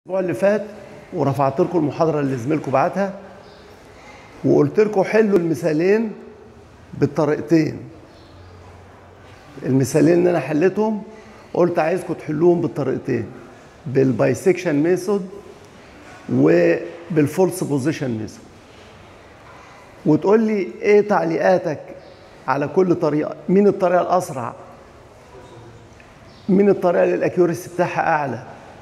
الاسبوع اللي فات ورفعت لكم المحاضره اللي زميلكم بعتها وقلت لكم حلوا المثالين بالطريقتين المثالين اللي انا حليتهم قلت عايزكم تحلوهم بالطريقتين بالبايسكشن ميثود وبالفولس بوزيشن ميثود وتقول لي ايه تعليقاتك على كل طريقه مين الطريقه الاسرع مين الطريقه اللي الاكيوريسي بتاعها اعلى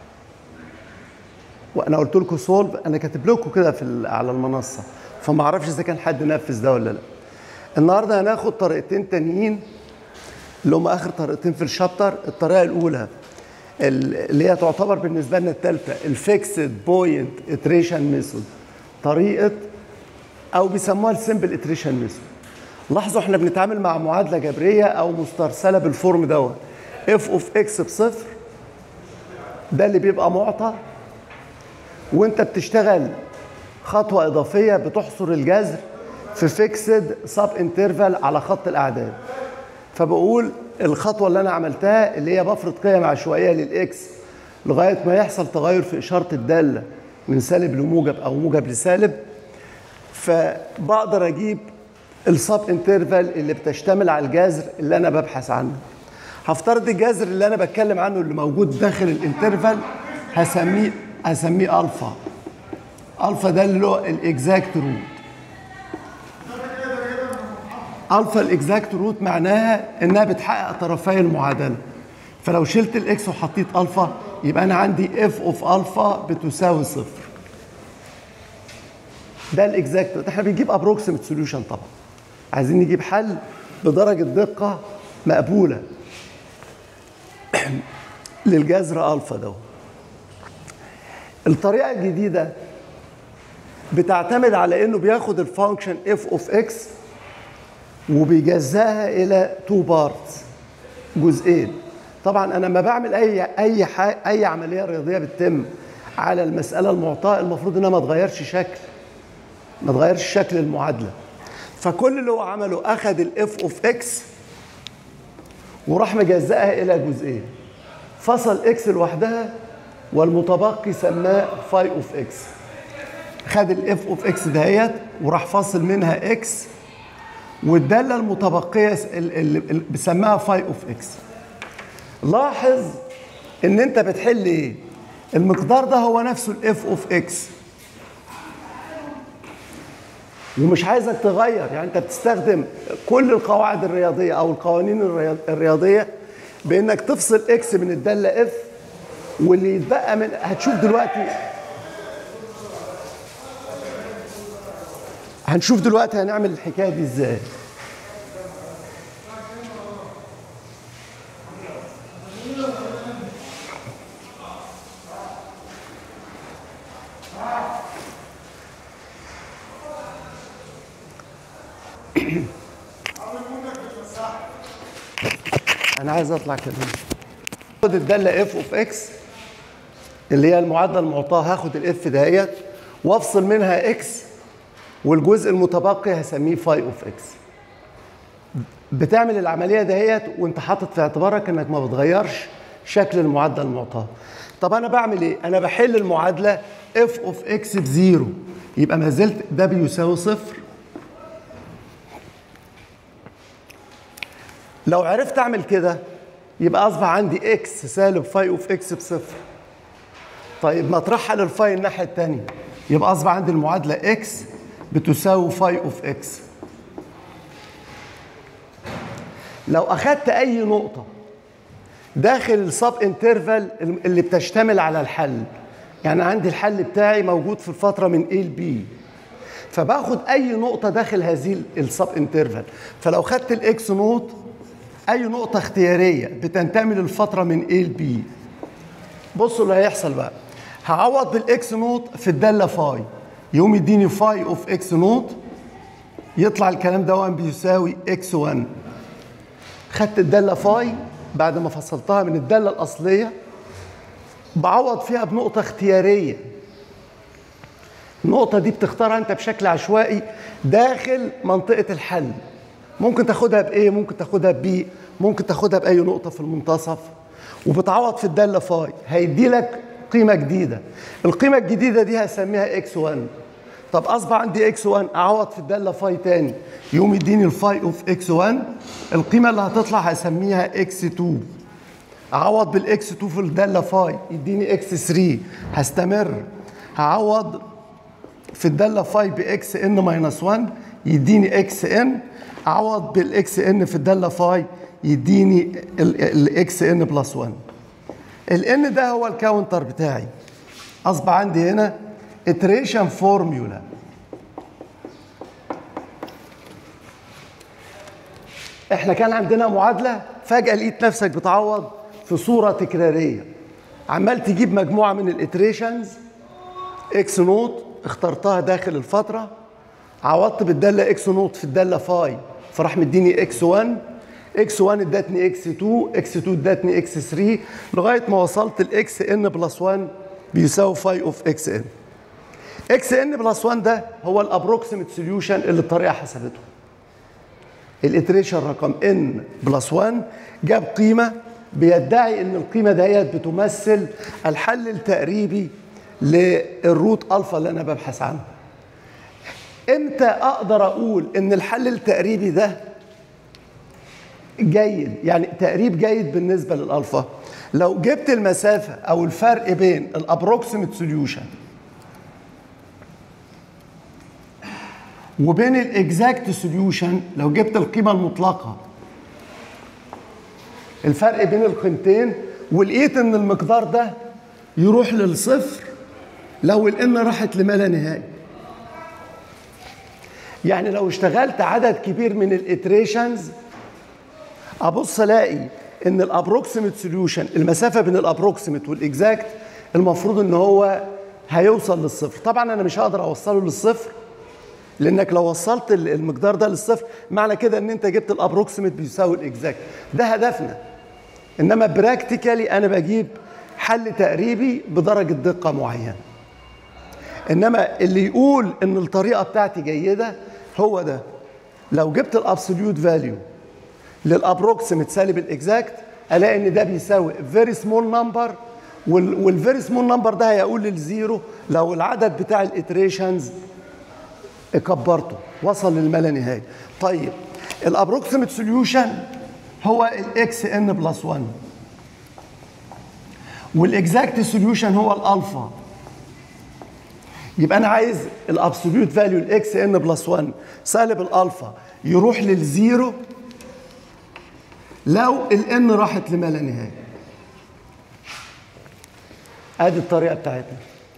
وانا قلت لكم سولف انا كاتب لكم كده في على المنصه فما اعرفش اذا كان حد نفذ ده ولا لا النهارده هناخد طريقتين تانيين اللي هم اخر طريقتين في الشابتر الطريقه الاولى اللي هي تعتبر بالنسبه لنا الثالثه الفيكسد بوينت اتريشن ميثود طريقه او بيسموها السمبل اتريشن ميثود لاحظوا احنا بنتعامل مع معادله جبريه او مسترسله بالفورم دوت اف اوف اكس بصفر ده اللي بيبقى معطى وانت بتشتغل خطوه اضافيه بتحصر الجذر في فيكسد سب انترفال على خط الاعداد فبقول الخطوه اللي انا عملتها اللي هي بفرض قيم عشوائيه للاكس لغايه ما يحصل تغير في اشاره الداله من سالب لموجب او موجب لسالب فبقدر اجيب السب انترفال اللي بتشتمل على الجذر اللي انا ببحث عنه هفترض الجذر اللي انا بتكلم عنه اللي موجود داخل الانترفال هسميه هسميه الفا الفا ده اللي هو الاكزاكت روت الفا الاكزاكت روت معناها انها بتحقق طرفي المعادله فلو شلت الاكس وحطيت الفا يبقى انا عندي اف اوف الفا بتساوي صفر ده الاكزاكت احنا بنجيب ابروكسيمت سوليوشن طبعا عايزين نجيب حل بدرجه دقه مقبوله للجذر الفا ده الطريقه الجديده بتعتمد على انه بياخد الفانكشن اف اوف اكس وبيجزاها الى تو بارتس جزئين طبعا انا لما بعمل اي اي اي عمليه رياضيه بتتم على المساله المعطاه المفروض انها ما تغيرش شكل ما تغيرش شكل المعادله فكل اللي هو عمله اخذ الاف اوف اكس وراح مجزاها الى جزئين فصل اكس لوحدها والمتبقي سماه فاي اوف اكس خد الاف اوف اكس دهيت وراح فاصل منها اكس والداله المتبقيه اللي بسماها فاي اوف اكس لاحظ ان انت بتحل ايه المقدار ده هو نفسه الاف اوف اكس ومش عايزك تغير يعني انت بتستخدم كل القواعد الرياضيه او القوانين الرياضيه بانك تفصل اكس من الداله اف واللي يتبقى من هتشوف دلوقتي هنشوف دلوقتي هنعمل الحكايه دي ازاي انا عايز اطلع كده خد الداله اف اوف اكس اللي هي المعادله المعطاه هاخد الاف دهيت وافصل منها اكس والجزء المتبقي هسميه فاي اوف اكس بتعمل العمليه دهيت وانت حاطط في اعتبارك انك ما بتغيرش شكل المعادله المعطاه طب انا بعمل ايه انا بحل المعادله اف اوف اكس بزيرو يبقى ما زلت ده بيساوي صفر لو عرفت اعمل كده يبقى اصبح عندي اكس سالب فاي اوف اكس بصفر طيب ما اطرحها للفاي الناحيه الثانيه يبقى اصبح عندي المعادله اكس بتساوي فاي اوف اكس لو اخدت اي نقطه داخل السب انترفال اللي بتشتمل على الحل يعني عندي الحل بتاعي موجود في الفتره من A ل B فباخد اي نقطه داخل هذه السب انترفال فلو خدت الاكس نوت اي نقطه اختياريه بتنتمي للفتره من A ل B بصوا اللي هيحصل بقى هعوض بالاكس نوت في الداله فاي يقوم يديني فاي اوف اكس نوت يطلع الكلام ده بيساوي اكس 1 خدت الداله فاي بعد ما فصلتها من الداله الاصليه بعوض فيها بنقطه اختياريه النقطه دي بتختارها انت بشكل عشوائي داخل منطقه الحل ممكن تاخدها بايه ممكن تاخدها بي ممكن تاخدها باي نقطه في المنتصف وبتعوض في الداله فاي هيدي لك قيمه جديده القيمه الجديده دي هسميها اكس 1 طب اصبح عندي اكس 1 اعوض في الداله فاي تاني يقوم يديني الفاي اوف اكس 1 القيمه اللي هتطلع هسميها اكس 2 اعوض بالاكس 2 في الداله فاي يديني اكس 3 هستمر هعوض في الداله فاي باكس ان ماينس 1 يديني اكس ان اعوض بالاكس ان في الداله فاي يديني الاكس ان بلس 1 الان ده هو الكاونتر بتاعي اصبح عندي هنا iteration فورميولا احنا كان عندنا معادله فجاه لقيت نفسك بتعوض في صوره تكراريه عمال تجيب مجموعه من الاتريشنز اكس نوت اخترتها داخل الفتره عوضت بالداله اكس نوت في الداله فاي فراح مديني اكس 1 اكس 1 ادتني اكس 2 اكس 2 ادتني اكس 3 لغايه ما وصلت الاكس ان بلس 1 بيساوي فاي اوف اكس ان اكس ان بلس 1 ده هو الابروكسيمت سوليوشن اللي الطريقه حسبته الاتريشن رقم ان بلس 1 جاب قيمه بيدعي ان القيمه ديت بتمثل الحل التقريبي للروت الفا اللي انا ببحث عنه امتى اقدر اقول ان الحل التقريبي ده جيد يعني تقريب جيد بالنسبه للالفا لو جبت المسافه او الفرق بين الابروكسيمت سوليوشن وبين الاكزاكت سوليوشن لو جبت القيمه المطلقه الفرق بين القيمتين ولقيت ان المقدار ده يروح للصفر لو الان راحت لما لا نهايه يعني لو اشتغلت عدد كبير من الاتريشنز ابص الاقي ان الابروكسيمت سوليوشن المسافه بين الابروكسيمت والاكزاكت المفروض ان هو هيوصل للصفر طبعا انا مش هقدر اوصله للصفر لانك لو وصلت المقدار ده للصفر معنى كده ان انت جبت الابروكسيمت بيساوي الاكزاكت ده هدفنا انما براكتيكالي انا بجيب حل تقريبي بدرجه دقه معينه انما اللي يقول ان الطريقه بتاعتي جيده هو ده لو جبت الابسوليوت فاليو للابروكسيمت سالب الاكزاكت الاقي ان ده بيساوي فيري سمول نمبر والفيري سمول نمبر ده هيقول للزيرو لو العدد بتاع الاتريشنز كبرته وصل للما لا نهايه طيب الابروكسيمت سوليوشن هو الاكس ان بلس 1 والاكزاكت سوليوشن هو الالفا يبقى انا عايز الابسوليوت فاليو الاكس ان بلس 1 سالب الالفا يروح للزيرو لو الان راحت لما لا نهايه ادي الطريقه بتاعتنا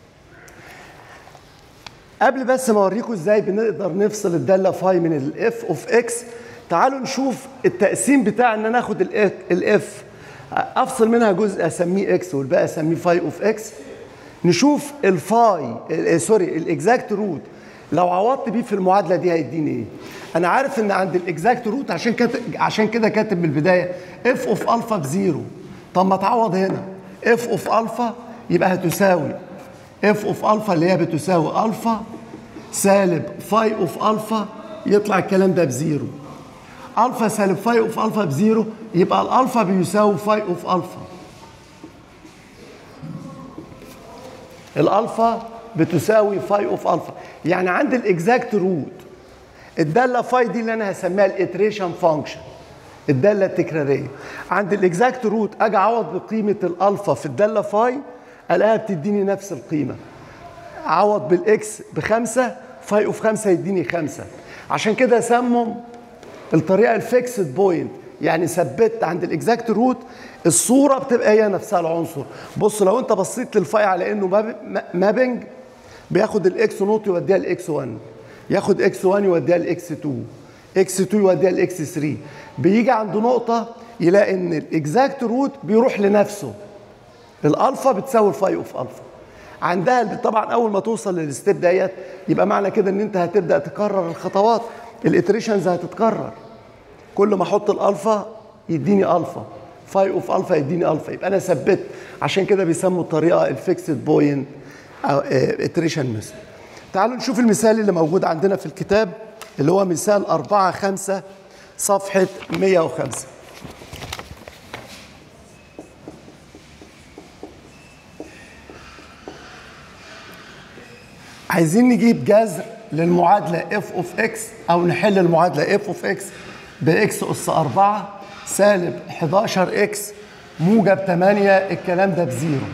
قبل بس ما اوريكم ازاي بنقدر نفصل الداله فاي من الاف اوف اكس تعالوا نشوف التقسيم بتاع ان انا اخد الاف افصل منها جزء اسميه اكس والباقي اسميه فاي اوف اكس نشوف الفاي سوري الاكزاكت روت لو عوضت بيه في المعادله دي هيديني ايه انا عارف ان عند الاكزاكت روت عشان كده عشان كده كاتب من البدايه اف اوف الفا بزيرو طب ما تعوض هنا اف اوف الفا يبقى هتساوي اف اوف الفا اللي هي بتساوي الفا سالب فاي اوف الفا يطلع الكلام ده بزيرو الفا سالب فاي اوف الفا بزيرو يبقى الالفا بيساوي فاي اوف الفا الالفا بتساوي فاي اوف الفا يعني عند الاكزاكت روت الداله فاي دي اللي انا هسميها الاتريشن فانكشن الداله التكراريه عند الاكزاكت روت اجي اعوض بقيمه الالفا في الداله فاي الاقيها بتديني نفس القيمه اعوض بالاكس بخمسه فاي اوف خمسه يديني خمسه عشان كده سموا الطريقه الفيكسد بوينت يعني ثبت عند الاكزاكت روت الصوره بتبقى هي نفسها العنصر بص لو انت بصيت للفاي على انه مابنج بياخد الاكس نوت يوديها الاكس 1 ياخد اكس 1 يوديها لاكس 2 اكس 2 يوديها لاكس 3 بيجي عند نقطه يلاقي ان الاكزاكت روت بيروح لنفسه الالفا بتساوي الفاي اوف الفا عندها طبعا اول ما توصل للستيب ديت يبقى معنى كده ان انت هتبدا تكرر الخطوات الاتريشنز هتتكرر كل ما احط الالفا يديني الفا فاي اوف الفا يديني الفا يبقى انا ثبت عشان كده بيسموا الطريقه الفيكسد بوينت او اتريشن ميثود تعالوا نشوف المثال اللي موجود عندنا في الكتاب اللي هو مثال 4 5 صفحه 105 عايزين نجيب جذر للمعادله اف اوف اكس او نحل المعادله اف اوف اكس باكس اس 4 سالب 11 اكس موجب 8 الكلام ده بزيرو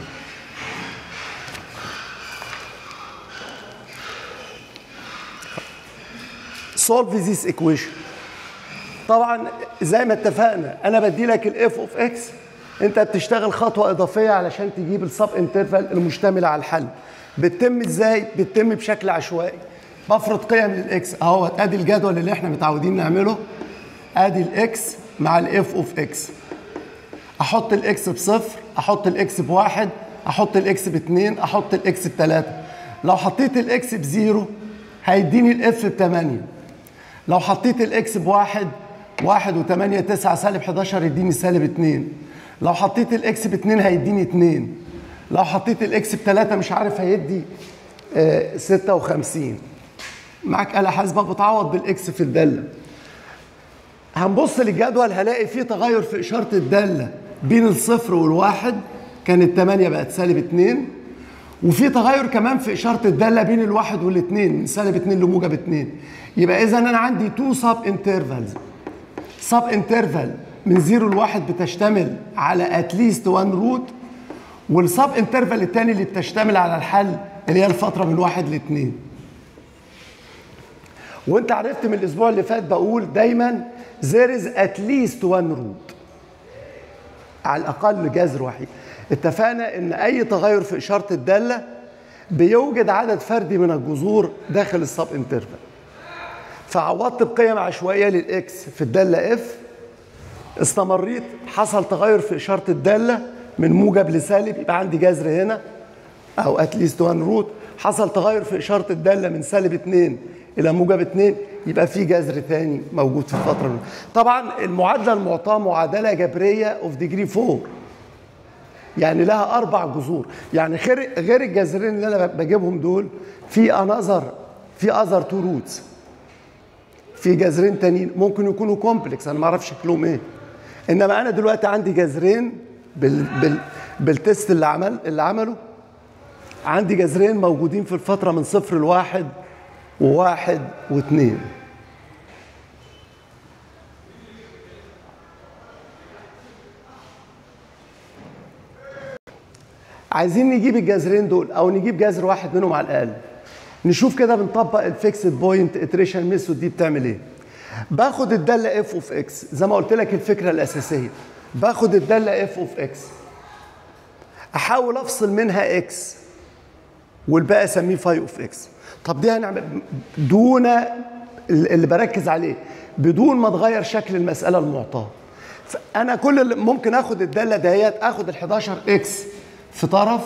solve this equation طبعا زي ما اتفقنا انا بدي لك الاف اوف اكس انت بتشتغل خطوه اضافيه علشان تجيب السب انترفال المشتمله على الحل بتتم ازاي بتتم بشكل عشوائي بفرض قيم للاكس اهو ادي الجدول اللي احنا متعودين نعمله ادي الاكس مع الاف اوف اكس احط الاكس بصفر احط الاكس بواحد احط الاكس باثنين احط الاكس بثلاثه لو حطيت الاكس بزيرو هيديني الاف بثمانيه لو حطيت الاكس بواحد واحد وثمانية تسعة سالب 11 يديني سالب اتنين لو حطيت الاكس باتنين هيديني اتنين لو حطيت الاكس بتلاتة مش عارف هيدي آه ستة وخمسين معاك آلة حاسبة بتعوض بالاكس في الدالة هنبص للجدول هلاقي فيه تغير في إشارة الدالة بين الصفر والواحد كانت 8 بقت سالب 2 وفي تغير كمان في إشارة الدالة بين الواحد والاثنين من سالب 2 لموجب 2 يبقى إذا أنا عندي تو سب انترفالز سب انترفال من 0 ل 1 بتشتمل على اتليست 1 روت والسب انترفال الثاني اللي بتشتمل على الحل اللي هي الفترة من 1 ل 2 وانت عرفت من الاسبوع اللي فات بقول دايما there is at least one root على الاقل جذر وحيد اتفقنا ان اي تغير في اشاره الداله بيوجد عدد فردي من الجذور داخل السب انترفال فعوضت بقيم عشوائيه للاكس في الداله اف استمريت حصل تغير في اشاره الداله من موجب لسالب يبقى عندي جذر هنا او اتليست وان روت حصل تغير في اشاره الداله من سالب 2 الى موجب 2 يبقى في جذر ثاني موجود في الفتره من. طبعا المعادله المعطاه معادله جبريه اوف ديجري 4 يعني لها اربع جذور يعني غير غير الجذرين اللي انا بجيبهم دول في انذر في اذر تو روتس في جذرين تانيين ممكن يكونوا كومبلكس انا ما اعرفش شكلهم ايه انما انا دلوقتي عندي جذرين بال بال بالتست اللي عمل اللي عمله عندي جذرين موجودين في الفتره من صفر لواحد وواحد واثنين عايزين نجيب الجذرين دول او نجيب جذر واحد منهم على الاقل نشوف كده بنطبق الفيكسد بوينت اتريشن ميثود دي بتعمل ايه باخد الداله اف اوف اكس زي ما قلت لك الفكره الاساسيه باخد الداله اف اوف اكس احاول افصل منها اكس والباقي اسميه فاي اوف اكس طب دي هنعمل دون اللي بركز عليه بدون ما اتغير شكل المساله المعطاه فانا كل اللي ممكن اخد الداله دهيت اخد ال 11 اكس في طرف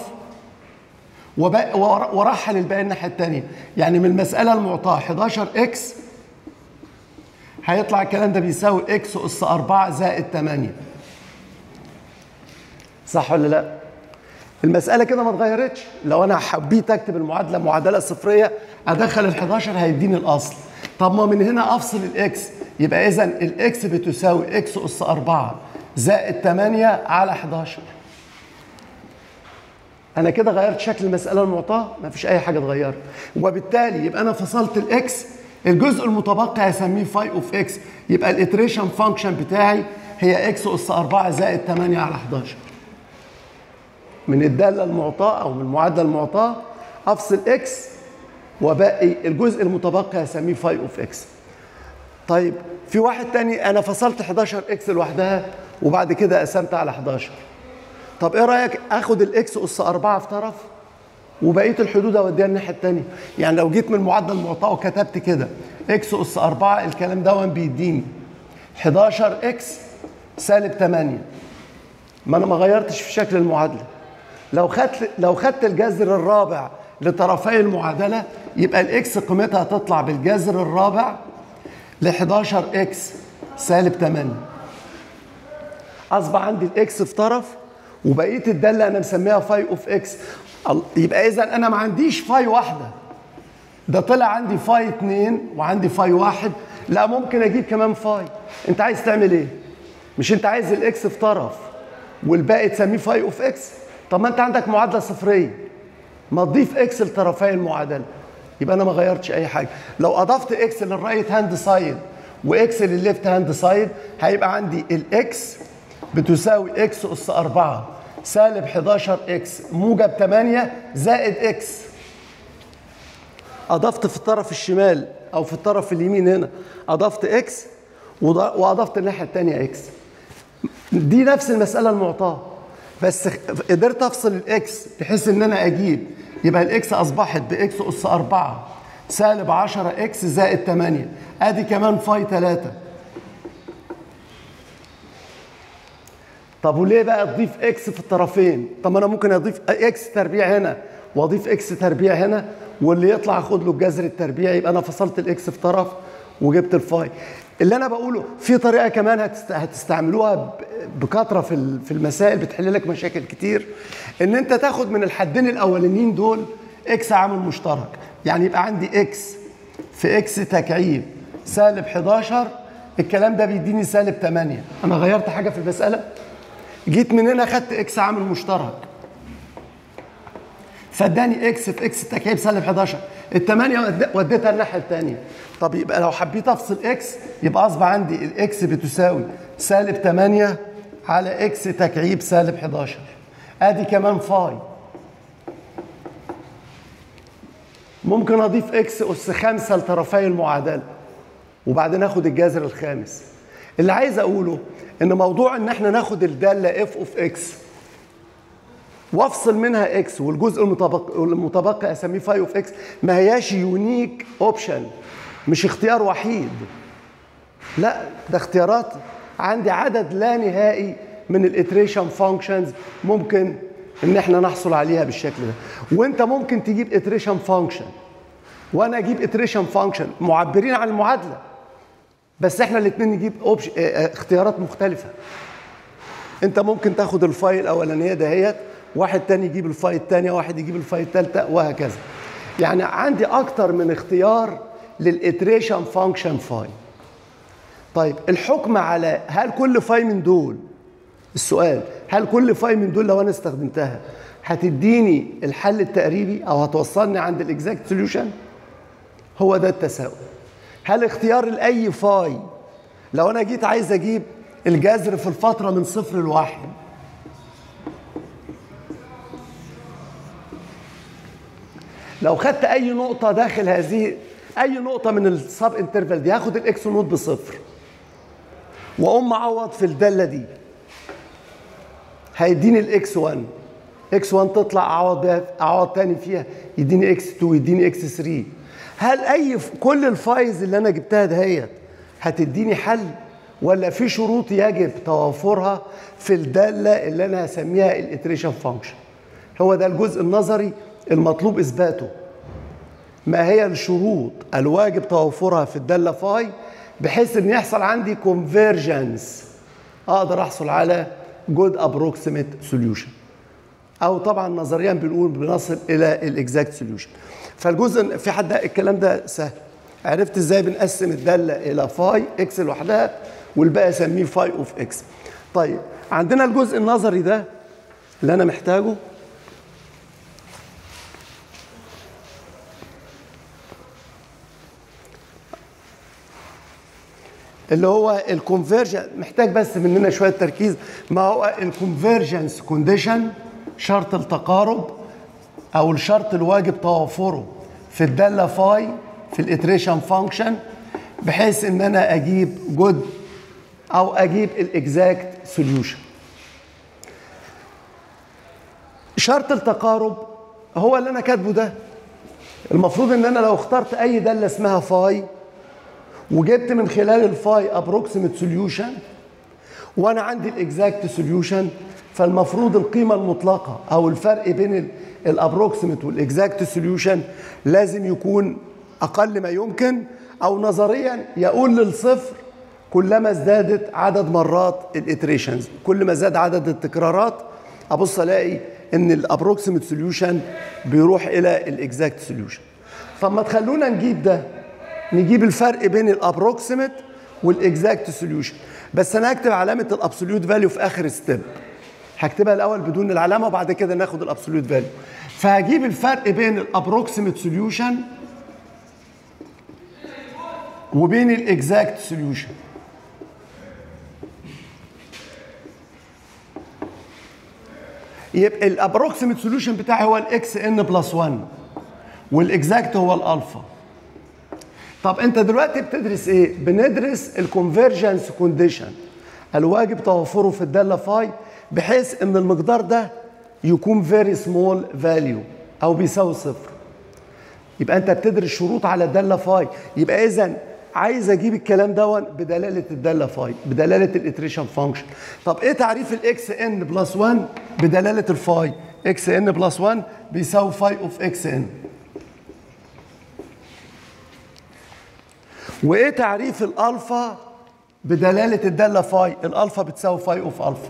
وارحل الباقي الناحيه الثانيه يعني من المساله المعطاه 11 اكس هيطلع الكلام ده بيساوي اكس اس 4 زائد 8 صح ولا لا؟ المسألة كده ما اتغيرتش لو أنا حبيت أكتب المعادلة معادلة صفرية أدخل ال 11 هيديني الأصل طب ما من هنا أفصل الإكس يبقى إذا الإكس بتساوي إكس أس 4 زائد 8 على 11 أنا كده غيرت شكل المسألة المعطاة ما فيش أي حاجة اتغيرت وبالتالي يبقى أنا فصلت الإكس الجزء المتبقي هسميه فاي اوف اكس يبقى الاتريشن فانكشن بتاعي هي اكس اس 4 زائد 8 على 11 من الداله المعطاه او من المعادله المعطاه افصل اكس وباقي الجزء المتبقي هسميه فاي اوف اكس طيب في واحد تاني انا فصلت 11 اكس لوحدها وبعد كده قسمت على 11 طب ايه رايك اخد الاكس اس 4 في طرف وبقيه الحدود اوديها الناحيه الثانيه يعني لو جيت من المعادله المعطاه وكتبت كده اكس اس 4 الكلام ده بيديني 11 اكس سالب 8 ما انا ما غيرتش في شكل المعادله لو خدت لو خدت الجذر الرابع لطرفي المعادله يبقى الاكس قيمتها تطلع بالجذر الرابع ل 11 اكس سالب 8 اصبح عندي الاكس في طرف وبقيه الداله انا مسميها فاي اوف اكس يبقى اذا انا ما عنديش فاي واحده ده طلع عندي فاي اتنين وعندي فاي واحد لا ممكن اجيب كمان فاي انت عايز تعمل ايه مش انت عايز الاكس في طرف والباقي تسميه فاي اوف اكس طب ما انت عندك معادله صفريه ما تضيف اكس لطرفي المعادله يبقى انا ما غيرتش اي حاجه لو اضفت اكس للرايت هاند سايد واكس للليفت هاند سايد هيبقى عندي الاكس بتساوي اكس اس 4 سالب 11 اكس موجب 8 زائد اكس اضفت في الطرف الشمال او في الطرف اليمين هنا اضفت اكس واضفت الناحيه الثانيه اكس دي نفس المساله المعطاه بس قدرت افصل الاكس بحيث ان انا اجيب يبقى الاكس اصبحت باكس اس 4 سالب 10 اكس زائد 8 ادي كمان فاي 3 طب وليه بقى تضيف اكس في الطرفين طب انا ممكن اضيف اكس تربيع هنا واضيف اكس تربيع هنا واللي يطلع اخد له الجذر التربيعي يبقى انا فصلت الاكس في طرف وجبت الفاي اللي انا بقوله في طريقه كمان هتست... هتستعملوها بكثره في في المسائل بتحل لك مشاكل كتير ان انت تاخد من الحدين الاولانيين دول اكس عامل مشترك يعني يبقى عندي اكس في اكس تكعيب سالب 11 الكلام ده بيديني سالب 8 انا غيرت حاجه في المساله جيت من هنا خدت اكس عامل مشترك فاداني اكس في اكس تكعيب سالب 11 الثمانية وديتها الناحية الثانية طب يبقى لو حبيت افصل اكس يبقى اصبح عندي الاكس بتساوي سالب 8 على اكس تكعيب سالب 11 ادي كمان فاي ممكن اضيف اكس اس 5 لطرفي المعادلة وبعدين اخد الجذر الخامس اللي عايز اقوله ان موضوع ان احنا ناخد الدالة اف اوف اكس وافصل منها اكس والجزء المتبقي المتبقي اسميه فاي اوف اكس ما هياش يونيك اوبشن مش اختيار وحيد لا ده اختيارات عندي عدد لا نهائي من الاتريشن فانكشنز ممكن ان احنا نحصل عليها بالشكل ده وانت ممكن تجيب اتريشن فانكشن وانا اجيب اتريشن فانكشن معبرين عن المعادله بس احنا الاثنين نجيب أوبش... اختيارات مختلفه انت ممكن تاخد الفايل الاولانيه دهيت واحد تاني يجيب الفايل الثانيه واحد يجيب الفايل الثالثه وهكذا يعني عندي اكتر من اختيار للاتريشن فانكشن فاي طيب الحكم على هل كل فاي من دول السؤال هل كل فاي من دول لو انا استخدمتها هتديني الحل التقريبي او هتوصلني عند الاكزاكت سوليوشن هو ده التساؤل هل اختيار لاي فاي لو انا جيت عايز اجيب الجذر في الفتره من صفر لواحد لو خدت اي نقطه داخل هذه اي نقطه من السب انترفال دي هاخد الاكس نوت بصفر واقوم معوض في الداله دي هيديني الاكس 1 اكس 1 تطلع اعوض بيها اعوض تاني فيها يديني اكس 2 يديني اكس 3 هل اي كل الفايز اللي انا جبتها دهيت هتديني حل ولا في شروط يجب توافرها في الداله اللي انا هسميها الاتريشن فانكشن هو ده الجزء النظري المطلوب اثباته ما هي الشروط الواجب توفرها في الداله فاي بحيث ان يحصل عندي كونفيرجنس اقدر احصل على جود ابروكسيميت سوليوشن او طبعا نظريا بنقول بنصل الى الاكزاكت سوليوشن فالجزء في حد الكلام ده سهل عرفت ازاي بنقسم الداله الى فاي اكس لوحدها والباقي اسميه فاي اوف اكس طيب عندنا الجزء النظري ده اللي انا محتاجه اللي هو الكونفرجن محتاج بس مننا شويه تركيز ما هو الكونفرجنس كونديشن شرط التقارب او الشرط الواجب توافره في الداله فاي في الاتريشن فانكشن بحيث ان انا اجيب جود او اجيب الاكزاكت سوليوشن شرط التقارب هو اللي انا كاتبه ده المفروض ان انا لو اخترت اي داله اسمها فاي وجبت من خلال الفاي ابروكسيمت سوليوشن وانا عندي الاكزاكت سوليوشن فالمفروض القيمه المطلقه او الفرق بين الابروكسيمت والاكزاكت سوليوشن لازم يكون اقل ما يمكن او نظريا يقول للصفر كلما ازدادت عدد مرات الاتريشنز كل ما زاد عدد التكرارات ابص الاقي ان الابروكسيمت سوليوشن بيروح الى الاكزاكت سوليوشن طب ما تخلونا نجيب ده نجيب الفرق بين الابروكسيمت والاكزاكت سوليوشن بس انا هكتب علامه الابسوليوت فاليو في اخر ستيب هكتبها الاول بدون العلامه وبعد كده ناخد الابسوليوت فاليو فهجيب الفرق بين الابروكسيمت سوليوشن وبين الاكزاكت سوليوشن يبقى الابروكسيمت سوليوشن بتاعي هو الاكس ان بلس 1 والاكزاكت هو الالفا طب انت دلوقتي بتدرس ايه بندرس الكونفرجنس كونديشن الواجب توفره في الداله فاي بحيث ان المقدار ده يكون فيري سمول فاليو او بيساوي صفر يبقى انت بتدرس شروط على الداله فاي يبقى اذا عايز اجيب الكلام دون بدلاله الداله فاي بدلاله الاتريشن فانكشن طب ايه تعريف الاكس ان بلس 1 بدلاله الفاي اكس ان بلس 1 بيساوي فاي اوف اكس ان وايه تعريف الالفا بدلاله الداله فاي الالفا بتساوي فاي اوف الفا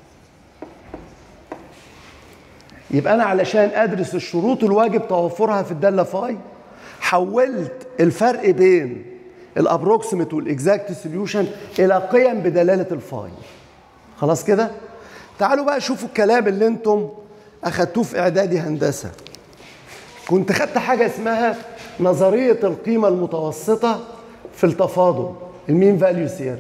يبقى انا علشان ادرس الشروط الواجب توفرها في الداله فاي حولت الفرق بين الابروكسيمت والاكزاكت سوليوشن الى قيم بدلاله الفاي خلاص كده تعالوا بقى شوفوا الكلام اللي انتم اخدتوه في اعدادي هندسه كنت خدت حاجه اسمها نظريه القيمه المتوسطه في التفاضل المين فاليو ثيوري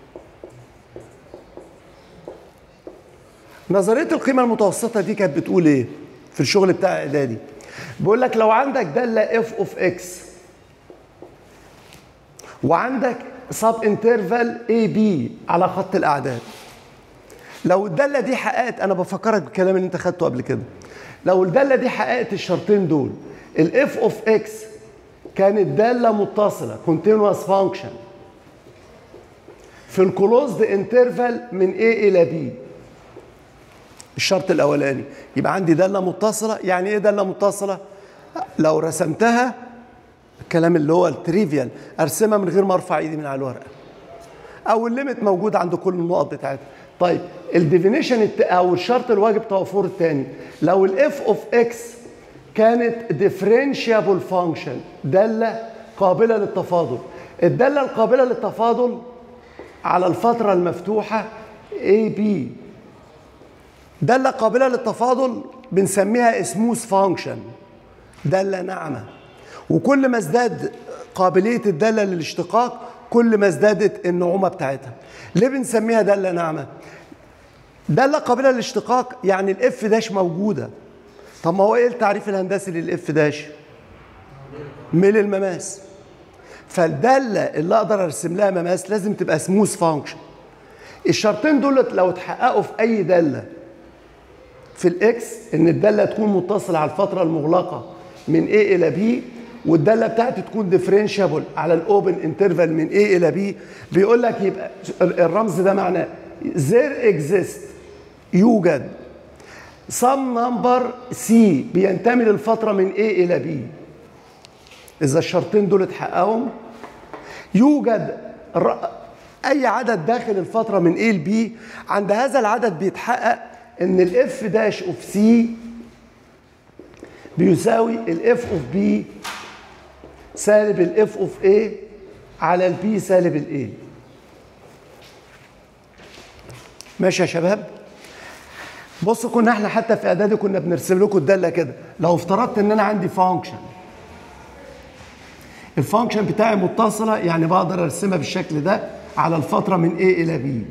نظريه القيمه المتوسطه دي كانت بتقول ايه في الشغل بتاع اعدادي بيقول لك لو عندك داله اف اوف اكس وعندك سب انترفال اي بي على خط الاعداد لو الداله دي حققت انا بفكرك بالكلام اللي انت خدته قبل كده لو الداله دي حققت الشرطين دول الاف اوف اكس كانت داله متصله كونتينوس فانكشن في الكلوزد انترفال من A الى B الشرط الاولاني يبقى عندي داله متصله يعني ايه داله متصله لو رسمتها الكلام اللي هو التريفيال ارسمها من غير ما ارفع ايدي من على الورقه او الليميت موجود عند كل النقط بتاعتها طيب الديفينيشن او الشرط الواجب توفره الثاني لو الاف اوف اكس كانت ديفرنشيابل فانكشن داله قابله للتفاضل الداله القابله للتفاضل على الفتره المفتوحه اي بي داله قابله للتفاضل بنسميها سموث فانكشن داله ناعمه وكل ما ازداد قابليه الداله للاشتقاق كل ما ازدادت النعومه بتاعتها ليه بنسميها داله ناعمه داله قابله للاشتقاق يعني الاف داش موجوده طب ما هو ايه التعريف الهندسي للاف داش ميل المماس فالداله اللي اقدر ارسم لها مماس لازم تبقى سموث فانكشن الشرطين دول لو اتحققوا في اي داله في الاكس ان الداله تكون متصله على الفتره المغلقه من A الى B والداله بتاعتي تكون ديفرنشابل على الاوبن انترفال من A الى B بيقول لك يبقى الرمز ده معناه there exist يوجد some number C بينتمي للفتره من A الى B اذا الشرطين دول اتحققوا يوجد اي عدد داخل الفتره من A ل B عند هذا العدد بيتحقق ان الاف داش اوف سي بيساوي الاف اوف بي سالب الاف اوف اي على البي سالب الاي ماشي يا شباب بصوا كنا احنا حتى في اعدادي كنا بنرسم لكم الداله كده لو افترضت ان انا عندي فانكشن الفانكشن بتاعي متصله يعني بقدر ارسمها بالشكل ده على الفتره من A الى B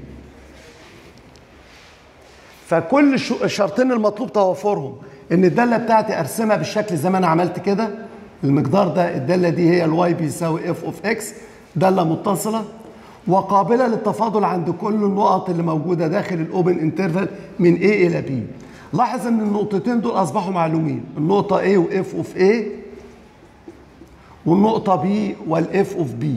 فكل الشرطين المطلوب توافرهم ان الداله بتاعتي ارسمها بالشكل زي ما انا عملت كده المقدار ده الداله دي هي الواي بيساوي اف اوف اكس داله متصله وقابله للتفاضل عند كل النقط اللي موجوده داخل الاوبن انترفال من A الى B لاحظ ان النقطتين دول اصبحوا معلومين النقطه A واف اوف A والنقطه B والاف اوف B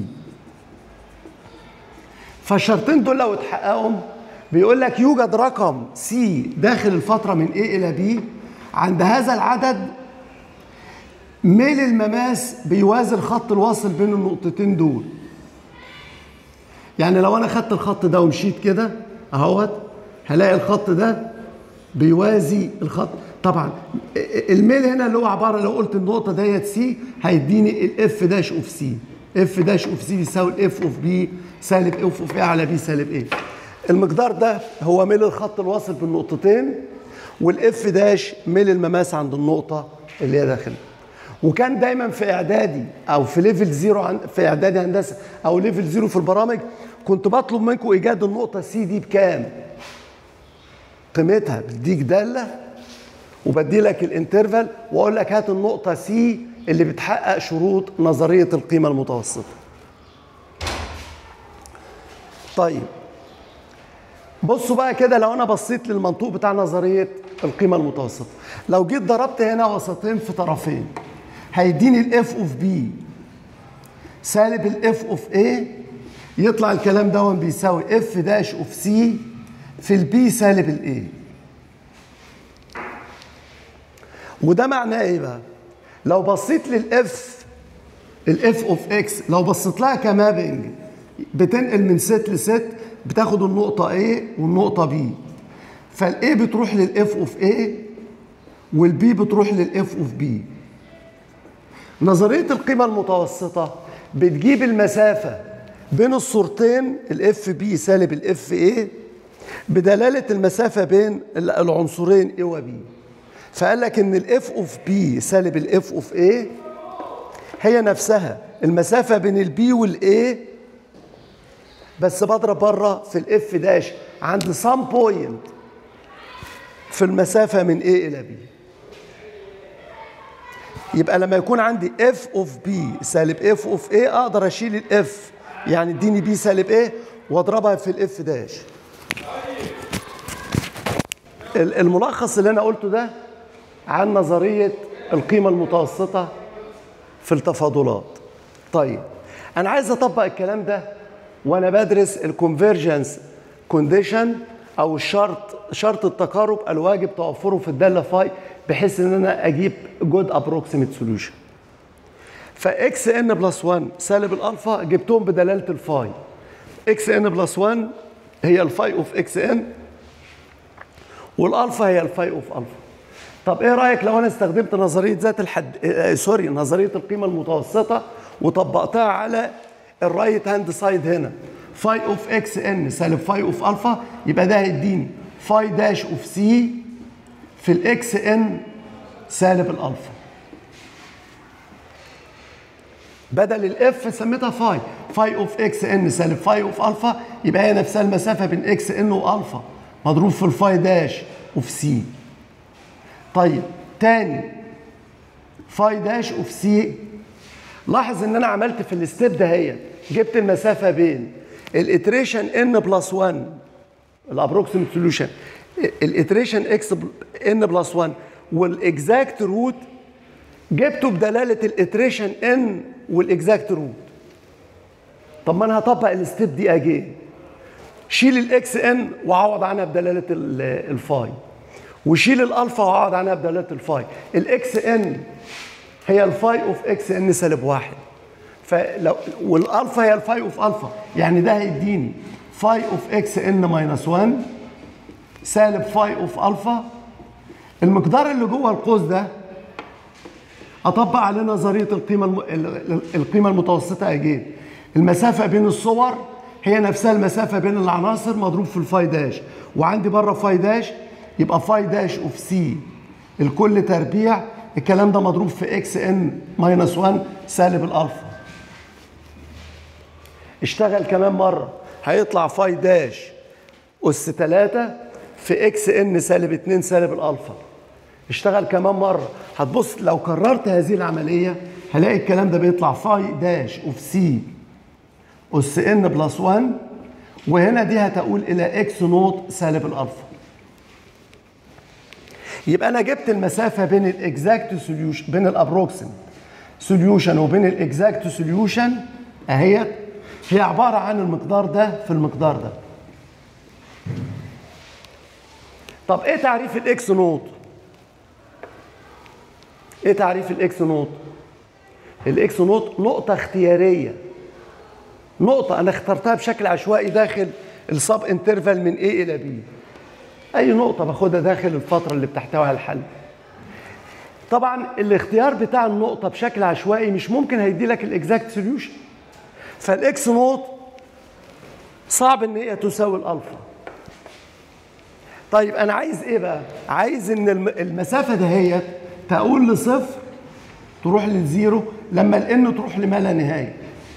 فالشرطين دول لو اتحققوا بيقول لك يوجد رقم سي داخل الفترة من A إلى B عند هذا العدد ميل المماس بيوازي الخط الواصل بين النقطتين دول يعني لو انا خدت الخط ده ومشيت كده اهوت هلاقي الخط ده بيوازي الخط طبعا الميل هنا اللي هو عباره لو قلت النقطه ديت سي هيديني الاف داش اوف سي اف داش اوف سي بيساوي الاف اوف بي سالب اف اوف اي على بي سالب ايه المقدار ده هو ميل الخط الواصل بالنقطتين والاف داش ميل المماس عند النقطه اللي هي داخل وكان دايما في اعدادي او في ليفل زيرو عن في اعدادي هندسه او ليفل زيرو في البرامج كنت بطلب منكم ايجاد النقطه سي دي بكام قيمتها بديك داله وبدي لك الانترفال واقول لك هات النقطه سي اللي بتحقق شروط نظريه القيمه المتوسطه طيب بصوا بقى كده لو انا بصيت للمنطوق بتاع نظريه القيمه المتوسطه لو جيت ضربت هنا وسطين في طرفين هيديني الاف اوف بي سالب الاف اوف اي يطلع الكلام ده بيساوي اف داش اوف سي في البي سالب الاي وده معناه ايه بقى لو بصيت للاف الاف اوف اكس لو بصيت لها كمابنج بتنقل من ست لست بتاخد النقطة A والنقطة B فالاي بتروح للاف اوف A والبي بتروح للاف اوف B نظرية القيمة المتوسطة بتجيب المسافة بين الصورتين الاف بي سالب الاف A بدلالة المسافة بين العنصرين A و B فقال لك ان الاف اوف B سالب الاف اوف A هي نفسها المسافة بين البي والاي بس بضرب بره في الاف داش عند سام بوينت في المسافة من A إلى B يبقى لما يكون عندي اف اوف بي سالب اف اوف A اقدر اشيل الاف يعني اديني بي سالب A واضربها في الاف داش الملخص اللي انا قلته ده عن نظرية القيمة المتوسطة في التفاضلات طيب انا عايز اطبق الكلام ده وانا بدرس الكونفرجنس كونديشن او الشرط شرط التقارب الواجب توفره في الداله فاي بحيث ان انا اجيب جود ابروكسيميت سوليوشن فاكس ان بلس 1 سالب الالفا جبتهم بدلاله الفاي اكس ان بلس 1 هي الفاي اوف اكس ان والالفا هي الفاي اوف الفا طب ايه رايك لو انا استخدمت نظريه ذات الحد آه سوري نظريه القيمه المتوسطه وطبقتها على الرايت هاند سايد هنا فاي اوف اكس ان سالب فاي اوف الفا يبقى ده هيديني فاي داش اوف سي في الاكس ان سالب الالفا بدل الاف سميتها فاي فاي اوف اكس ان سالب فاي اوف الفا يبقى هي نفسها المسافه بين اكس ان والفا مضروب في الفاي داش اوف سي طيب تاني فاي داش اوف سي لاحظ ان انا عملت في الستيب دهيت جبت المسافه بين الاتريشن ان بلس 1 الابروكسيمت سوليوشن الاتريشن اكس ان بلس 1 والاكزاكت روت جبته بدلاله الاتريشن ان والاكزاكت روت طب ما انا هطبق الستيب دي اجين شيل الاكس ان وعوض عنها بدلاله الفاي وشيل الالفا وعوض عنها بدلاله الفاي الاكس ان هي الفاي اوف اكس ان سالب واحد فلو والالفا هي الفاي اوف الفا يعني ده هيديني فاي اوف اكس ان ماينس 1 سالب فاي اوف الفا المقدار اللي جوه القوس ده اطبق عليه نظريه القيمه الم... القيمه المتوسطه اجين المسافه بين الصور هي نفسها المسافه بين العناصر مضروب في الفاي داش وعندي بره فاي داش يبقى فاي داش اوف سي الكل تربيع الكلام ده مضروب في اكس ان ماينس 1 سالب الالفا اشتغل كمان مره هيطلع فاي داش اس 3 في اكس ان سالب 2 سالب الالفا اشتغل كمان مره هتبص لو كررت هذه العمليه هلاقي الكلام ده بيطلع فاي داش اوف سي اس ان بلس 1 وهنا دي هتقول الى اكس نوت سالب الالفا يبقى انا جبت المسافه بين الاكزاكت سوليوشن بين الابروكسيم سوليوشن وبين الاكزاكت سوليوشن اهي هي عباره عن المقدار ده في المقدار ده طب ايه تعريف الاكس نوت ايه تعريف الاكس نوت الاكس نوت نقطه اختياريه نقطه انا اخترتها بشكل عشوائي داخل السب انترفال من A الى B اي نقطه باخدها داخل الفتره اللي بتحتوي على الحل طبعا الاختيار بتاع النقطه بشكل عشوائي مش ممكن هيدي لك الاكزاكت سوليوشن فالاكس نوت صعب ان هي تساوي الالفا طيب انا عايز ايه بقى عايز ان المسافه دهيت تقول لصفر تروح للزيرو لما الان تروح لما لا نهايه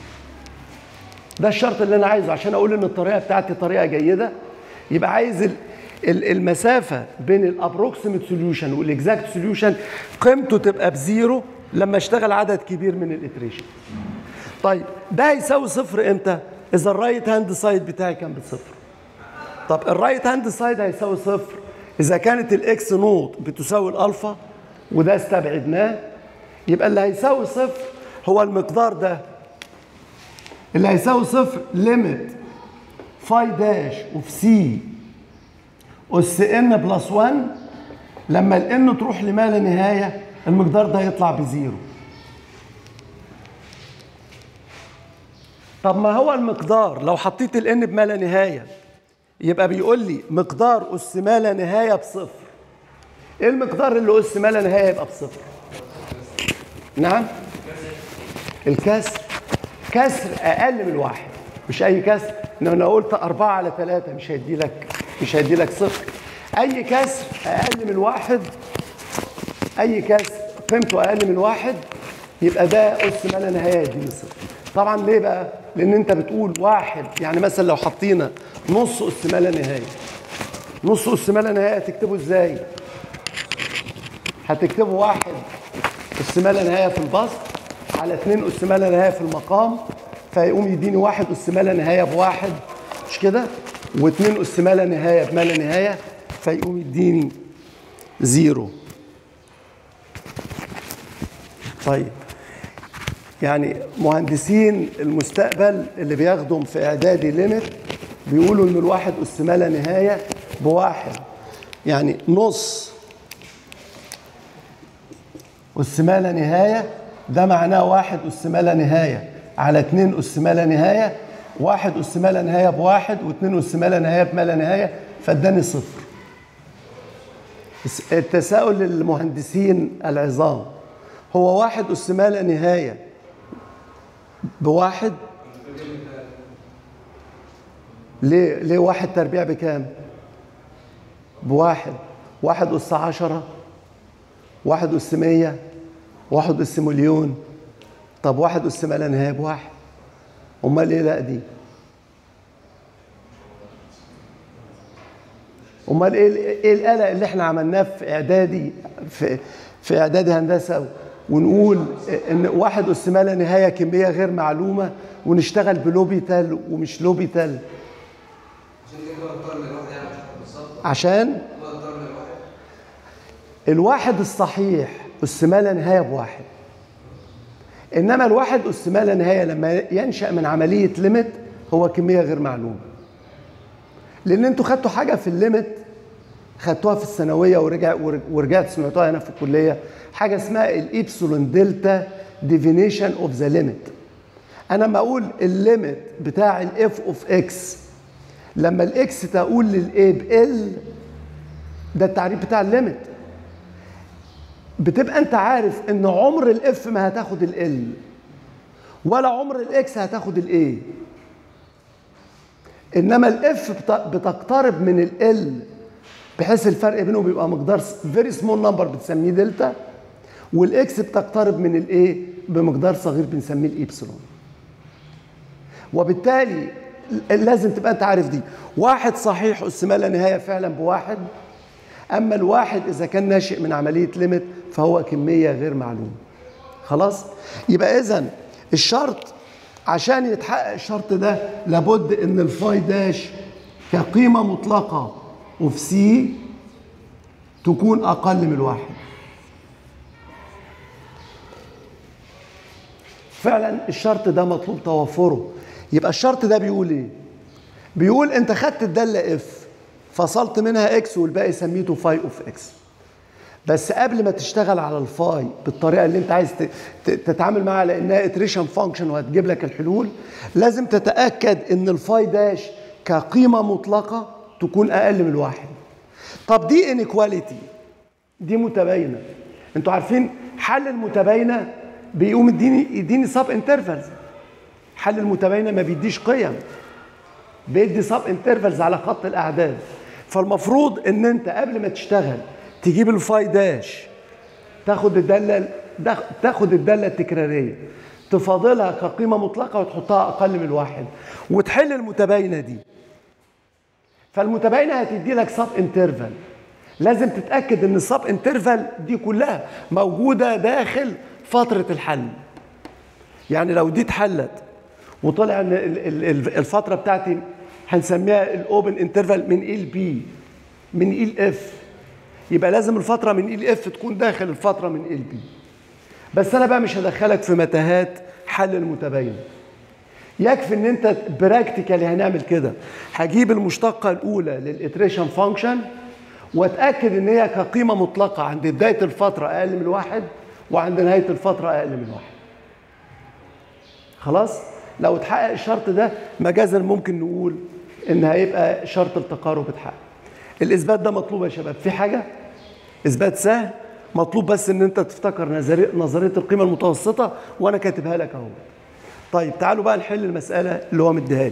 ده الشرط اللي انا عايزه عشان اقول ان الطريقه بتاعتي طريقه جيده يبقى عايز ال- ال- المسافه بين الابروكسيمت سوليوشن والاكزاكت سوليوشن قيمته تبقى بزيرو لما اشتغل عدد كبير من الاتريشن طيب ده هيساوي صفر امتى اذا الرايت هاند سايد بتاعي كان بصفر طب الرايت هاند سايد هيساوي صفر اذا كانت الاكس نوت بتساوي الالفا وده استبعدناه يبقى اللي هيساوي صفر هو المقدار ده اللي هيساوي صفر ليميت فاي داش اوف سي اس ان بلس 1 لما الان تروح لما لا نهايه المقدار ده يطلع بزيرو طب ما هو المقدار لو حطيت الان بما لا نهايه يبقى بيقول لي مقدار اس ما لا نهايه بصفر ايه المقدار اللي اس ما لا نهايه يبقى بصفر نعم الكسر كسر اقل من واحد مش اي كسر لو انا قلت أربعة على ثلاثة مش هيدي لك مش هيدي لك صفر اي كسر اقل من واحد اي كسر قيمته اقل من واحد يبقى ده اس ما لا نهايه يديني صفر طبعا ليه بقى لان انت بتقول واحد يعني مثلا لو حطينا نص اس ما لا نهايه نص اس ما لا نهايه هتكتبه ازاي هتكتبه واحد اس ما لا نهايه في البسط على اثنين اس ما لا نهايه في المقام فيقوم يديني واحد اس ما لا نهايه بواحد مش كده واثنين اس ما لا نهايه بما لا نهايه فيقوم يديني زيرو طيب يعني مهندسين المستقبل اللي بياخدوا في اعدادي ليميت بيقولوا ان الواحد اس ما لا نهايه بواحد يعني نص اس ما لا نهايه ده معناه واحد اس ما لا نهايه على اتنين اس ما لا نهايه واحد اس ما لا نهايه بواحد واتنين اس ما لا نهايه بما لا نهايه فاداني صفر الس- التساؤل للمهندسين العظام هو واحد اس ما لا نهايه بواحد ليه ليه واحد تربيع بكام؟ بواحد واحد أس عشرة واحد أس مية واحد أس مليون طب واحد أس ما لا نهاية بواحد أمال إيه لا دي؟ أمال إيه إيه القلق اللي إحنا عملناه في إعدادي في في إعدادي هندسة ونقول إن واحد أس ما لا نهاية كمية غير معلومة ونشتغل بلوبيتال ومش لوبيتال عشان الواحد الصحيح أس ما لا نهاية بواحد إنما الواحد أس ما لا نهاية لما ينشأ من عملية ليميت هو كمية غير معلومة لأن أنتوا خدتوا حاجة في الليميت خدتوها في الثانوية ورجع ورجعت سمعتوها هنا في الكلية حاجة اسمها الإبسلون دلتا ديفينيشن أوف ذا ليميت أنا لما أقول الليميت بتاع الإف أوف إكس لما الإكس تقول للإيه بإل ده التعريف بتاع الليميت بتبقى انت عارف ان عمر الاف ما هتاخد ال ولا عمر الاكس هتاخد الاي انما الاف بتقترب من ال بحيث الفرق بينهم بيبقى مقدار فيري سمول نمبر بتسميه دلتا والاكس بتقترب من الايه بمقدار صغير بنسميه الايبسلون وبالتالي لازم تبقى انت عارف دي واحد صحيح اس ما لا نهايه فعلا بواحد اما الواحد اذا كان ناشئ من عمليه ليميت فهو كميه غير معلومه خلاص يبقى اذا الشرط عشان يتحقق الشرط ده لابد ان الفاي داش كقيمه مطلقه وفي سي تكون اقل من الواحد فعلا الشرط ده مطلوب توفره يبقى الشرط ده بيقول ايه بيقول انت خدت الداله اف فصلت منها اكس والباقي سميته فاي اوف اكس بس قبل ما تشتغل على الفاي بالطريقه اللي انت عايز تتعامل معاها لانها اتريشن فانكشن وهتجيب لك الحلول لازم تتاكد ان الفاي داش كقيمه مطلقه تكون اقل من الواحد طب دي انيكواليتي دي متباينه انتوا عارفين حل المتباينه بيقوم يديني يديني سب انترفلز حل المتباينه ما بيديش قيم بيدي سب انترفلز على خط الاعداد فالمفروض ان انت قبل ما تشتغل تجيب الفاي داش تاخد الداله دخ- تاخد الداله التكراريه تفاضلها كقيمه مطلقه وتحطها اقل من واحد وتحل المتباينه دي فالمتباينه هتدي لك سب انترفال لازم تتاكد ان السب انترفال دي كلها موجوده داخل فتره الحل يعني لو دي اتحلت وطلع ان ال- ال- ال- الفتره بتاعتي هنسميها الاوبن انترفال من ال بي من ال اف يبقى لازم الفتره من ال اف تكون داخل الفتره من ال بي بس انا بقى مش هدخلك في متاهات حل المتباين يكفي ان انت براكتيكالي هنعمل كده هجيب المشتقه الاولى للاتريشن فانكشن واتاكد ان هي كقيمه مطلقه عند بدايه الفتره اقل من واحد وعند نهايه الفتره اقل من واحد خلاص لو اتحقق الشرط ده مجازا ممكن نقول ان هيبقى شرط التقارب اتحقق الاثبات ده مطلوب يا شباب في حاجه اثبات سهل مطلوب بس ان انت تفتكر نظريه نظريه القيمه المتوسطه وانا كاتبها لك اهو طيب تعالوا بقى نحل المساله اللي هو مديها لي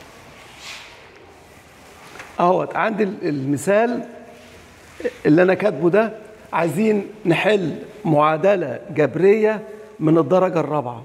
اهوت عندي المثال اللي انا كاتبه ده عايزين نحل معادله جبريه من الدرجه الرابعه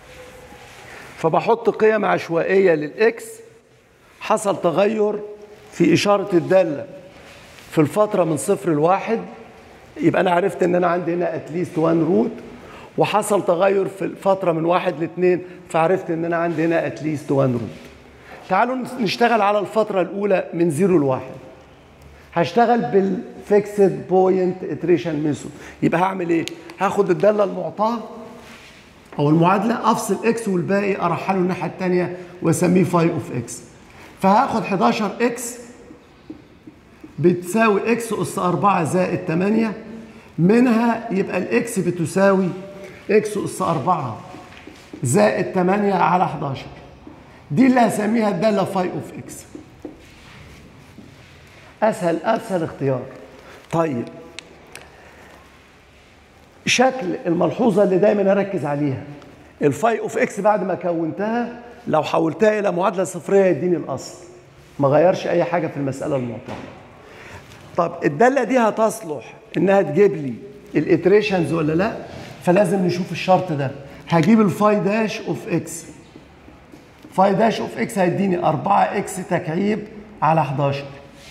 فبحط قيم عشوائيه للاكس حصل تغير في اشاره الداله في الفتره من صفر لواحد يبقى انا عرفت ان انا عندي هنا اتليست وان روت وحصل تغير في الفتره من واحد لاثنين فعرفت ان انا عندي هنا اتليست وان روت تعالوا نشتغل على الفتره الاولى من زيرو لواحد هشتغل بالفيكسد بوينت اتريشن ميثود يبقى هعمل ايه هاخد الداله المعطاه او المعادله افصل اكس والباقي ارحله الناحيه الثانيه واسميه فاي اوف اكس فهاخد 11 اكس بتساوي اكس اس 4 زائد 8 منها يبقى الاكس بتساوي اكس اس 4 زائد 8 على 11 دي اللي هسميها الداله فاي اوف اكس اسهل اسهل اختيار طيب شكل الملحوظه اللي دايما اركز عليها الفاي اوف اكس بعد ما كونتها لو حولتها الى معادله صفريه يديني الاصل ما غيرش اي حاجه في المساله المعطاه طب الداله دي هتصلح انها تجيب لي الاتريشنز ولا لا فلازم نشوف الشرط ده هجيب الفاي داش اوف اكس فاي داش اوف اكس هيديني 4 اكس تكعيب على 11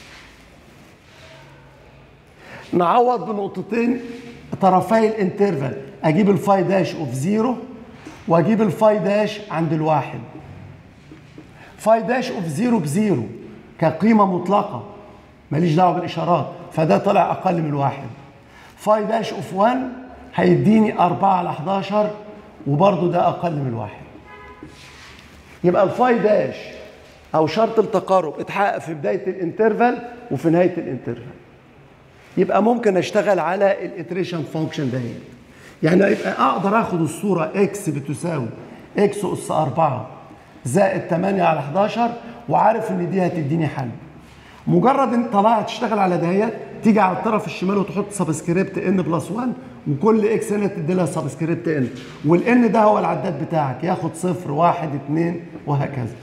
نعوض بنقطتين طرفي الانترفال اجيب الفاي داش اوف زيرو واجيب الفاي داش عند الواحد فاي داش اوف زيرو بزيرو كقيمه مطلقه ماليش دعوه بالاشارات فده طلع اقل من الواحد فاي داش اوف 1 هيديني 4 على 11 وبرضه ده اقل من الواحد يبقى الفاي داش او شرط التقارب اتحقق في بدايه الانترفال وفي نهايه الانترفال يبقى ممكن اشتغل على الاتريشن فانكشن ده يعني يبقى اقدر اخد الصوره اكس بتساوي اكس اس 4 زائد 8 على 11 وعارف ان دي هتديني حل مجرد ان طلعت تشتغل على دهيت تيجي على الطرف الشمال وتحط سبسكريبت ان بلس 1 وكل اكس هنا تدي لها سبسكريبت ان والان ده هو العداد بتاعك ياخد صفر واحد اتنين وهكذا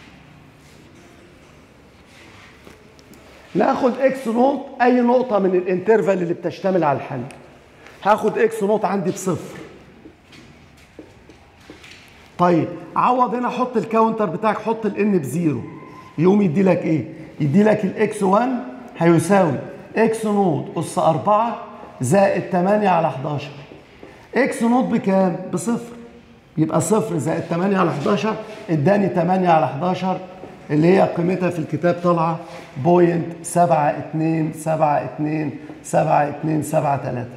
ناخد اكس نوت اي نقطة من الانترفال اللي بتشتمل على الحل هاخد اكس نوت عندي بصفر طيب عوض هنا حط الكاونتر بتاعك حط الان بزيرو يقوم يدي لك ايه؟ يدي لك الاكس 1 هيساوي اكس نوت اس 4 زائد 8 على 11 اكس نوت بكام؟ بصفر يبقى صفر زائد 8 على 11 اداني 8 على 11 اللي هي قيمتها في الكتاب طالعه بوينت 7 2 7 2 7 2 7 3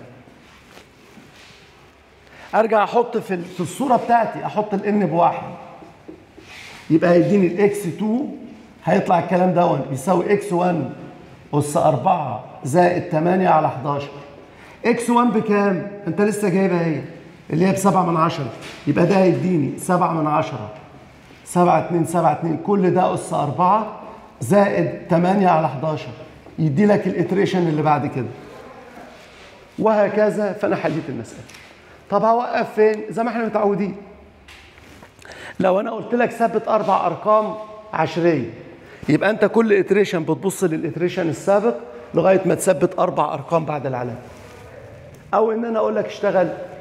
ارجع احط في في الصوره بتاعتي احط الان بواحد يبقى هيديني الاكس 2 هيطلع الكلام ده بيساوي اكس 1 اس 4 زائد 8 على 11 اكس 1 بكام؟ انت لسه جايبها هي اللي هي ب 7 من 10 يبقى ده هيديني 7 من 10 7 2 7 2 كل ده اس 4 زائد 8 على 11 يدي لك الاتريشن اللي بعد كده وهكذا فانا حليت المساله طب هوقف فين زي ما احنا متعودين لو انا قلت لك ثبت اربع ارقام عشريه يبقى انت كل اتريشن بتبص للاتريشن السابق لغايه ما تثبت اربع ارقام بعد العلامه او ان انا اقول لك اشتغل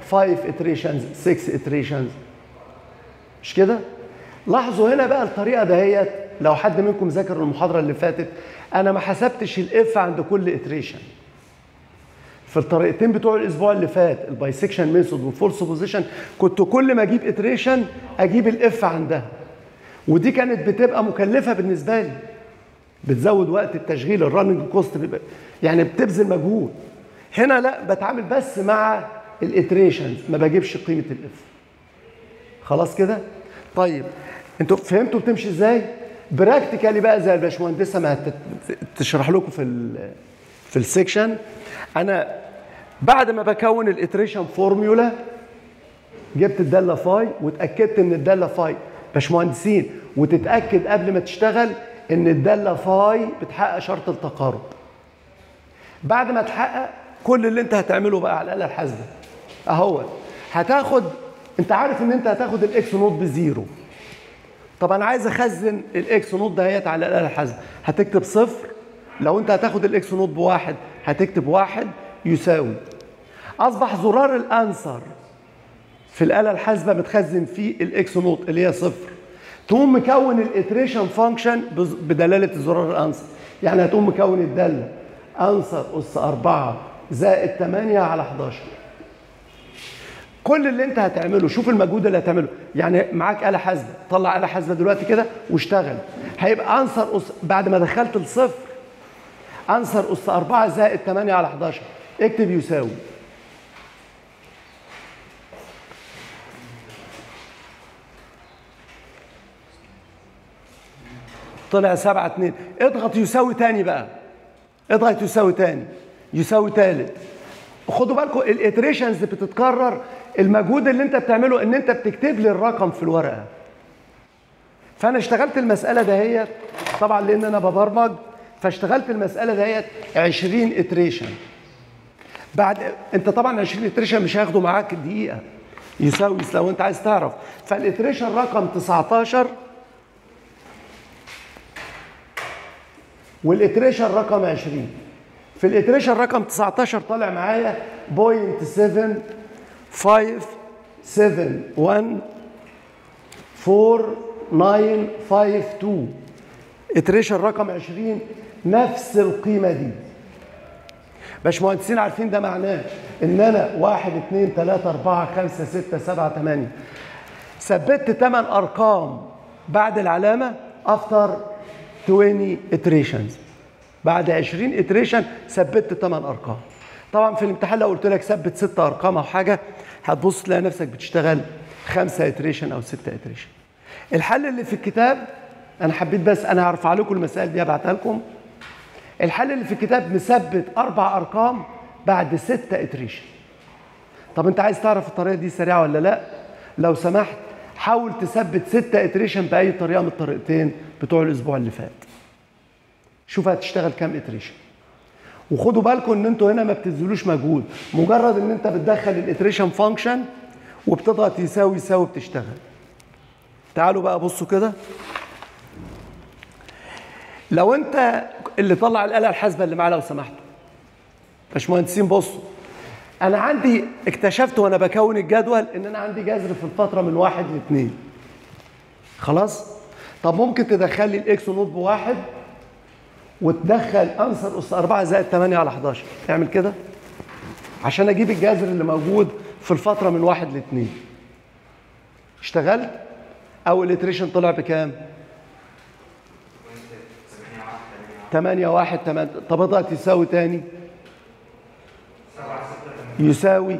5 iterations 6 iterations مش كده لاحظوا هنا بقى الطريقه دهيت لو حد منكم ذاكر المحاضره اللي فاتت انا ما حسبتش الاف عند كل اتريشن في الطريقتين بتوع الاسبوع اللي فات البايسكشن ميثود والفورس بوزيشن كنت كل ما اجيب اتريشن اجيب الاف عندها ودي كانت بتبقى مكلفه بالنسبه لي بتزود وقت التشغيل الرننج كوست بيبقى يعني بتبذل مجهود هنا لا بتعامل بس مع الاتريشنز ما بجيبش قيمه الاف خلاص كده طيب انتوا فهمتوا بتمشي ازاي براكتيكالي بقى زي الباشمهندسه ما هت- تشرح لكم في ال في السكشن انا بعد ما بكون الاتريشن فورميولا جبت الداله فاي واتاكدت ان الداله فاي باشمهندسين وتتاكد قبل ما تشتغل ان الداله فاي بتحقق شرط التقارب بعد ما تحقق كل اللي انت هتعمله بقى على الاله الحاسبه اهو هتاخد انت عارف ان انت هتاخد الاكس نوت بزيرو طب انا عايز اخزن الاكس نوت دهيت على الاله الحاسبه هتكتب صفر لو انت هتاخد الاكس نوت بواحد هتكتب واحد يساوي اصبح زرار الانسر في الاله الحاسبه متخزن فيه الاكس نوت اللي هي صفر تقوم مكون الاتريشن فانكشن بدلاله زرار الانسر يعني هتقوم مكون الداله انسر اس 4 زائد 8 على 11 كل اللي انت هتعمله شوف المجهود اللي هتعمله يعني معاك آلة حاسبة طلع آلة حاسبة دلوقتي كده واشتغل هيبقى أنصر أس بعد ما دخلت الصفر أنصر أس 4 زائد 8 على 11 اكتب يساوي طلع 7 2 اضغط يساوي تاني بقى اضغط يساوي تاني يساوي تالت خدوا بالكم الاتريشنز بتتكرر المجهود اللي انت بتعمله ان انت بتكتب لي الرقم في الورقه فانا اشتغلت المساله دهيت طبعا لان انا ببرمج فاشتغلت المساله دهيت 20 اتريشن بعد انت طبعا 20 اتريشن مش هياخدوا معاك دقيقه يساوي لو انت عايز تعرف فالاتريشن رقم 19 والاتريشن رقم 20 في الاتريشن رقم 19 طالع معايا بوينت 7 5 7 1 4 9 5 2 اتريشن رقم 20 نفس القيمة دي باشمهندسين عارفين ده معناه ان انا 1 2 3 4 5 6 7 8 ثبت 8 ارقام بعد العلامة افتر 20 iterations بعد 20 iteration ثبت 8 ارقام طبعا في الامتحان لو قلت لك ثبت 6 ارقام او حاجه هتبص تلاقي نفسك بتشتغل 5 iteration او 6 iteration الحل اللي في الكتاب انا حبيت بس انا هرفع لكم المسائل دي هبعتها لكم الحل اللي في الكتاب مثبت اربع ارقام بعد 6 iteration طب انت عايز تعرف الطريقه دي سريعه ولا لا لو سمحت حاول تثبت 6 اتريشن باي طريقه من الطريقتين بتوع الاسبوع اللي فات شوف هتشتغل كام اتريشن وخدوا بالكم ان انتوا هنا ما بتبذلوش مجهود مجرد ان انت بتدخل الاتريشن فانكشن وبتضغط يساوي يساوي بتشتغل تعالوا بقى بصوا كده لو انت اللي طلع الاله الحاسبه اللي معاه لو سمحتوا باشمهندسين بصوا انا عندي اكتشفت وانا بكون الجدول ان انا عندي جذر في الفتره من واحد لاثنين خلاص طب ممكن تدخل لي الاكس نوت بواحد وتدخل انصر اس 4 زائد 8 على 11 اعمل كده عشان اجيب الجذر اللي موجود في الفتره من واحد لاثنين اشتغلت اول اتريشن طلع بكام 8 1 8 طب اضغط يساوي تاني يساوي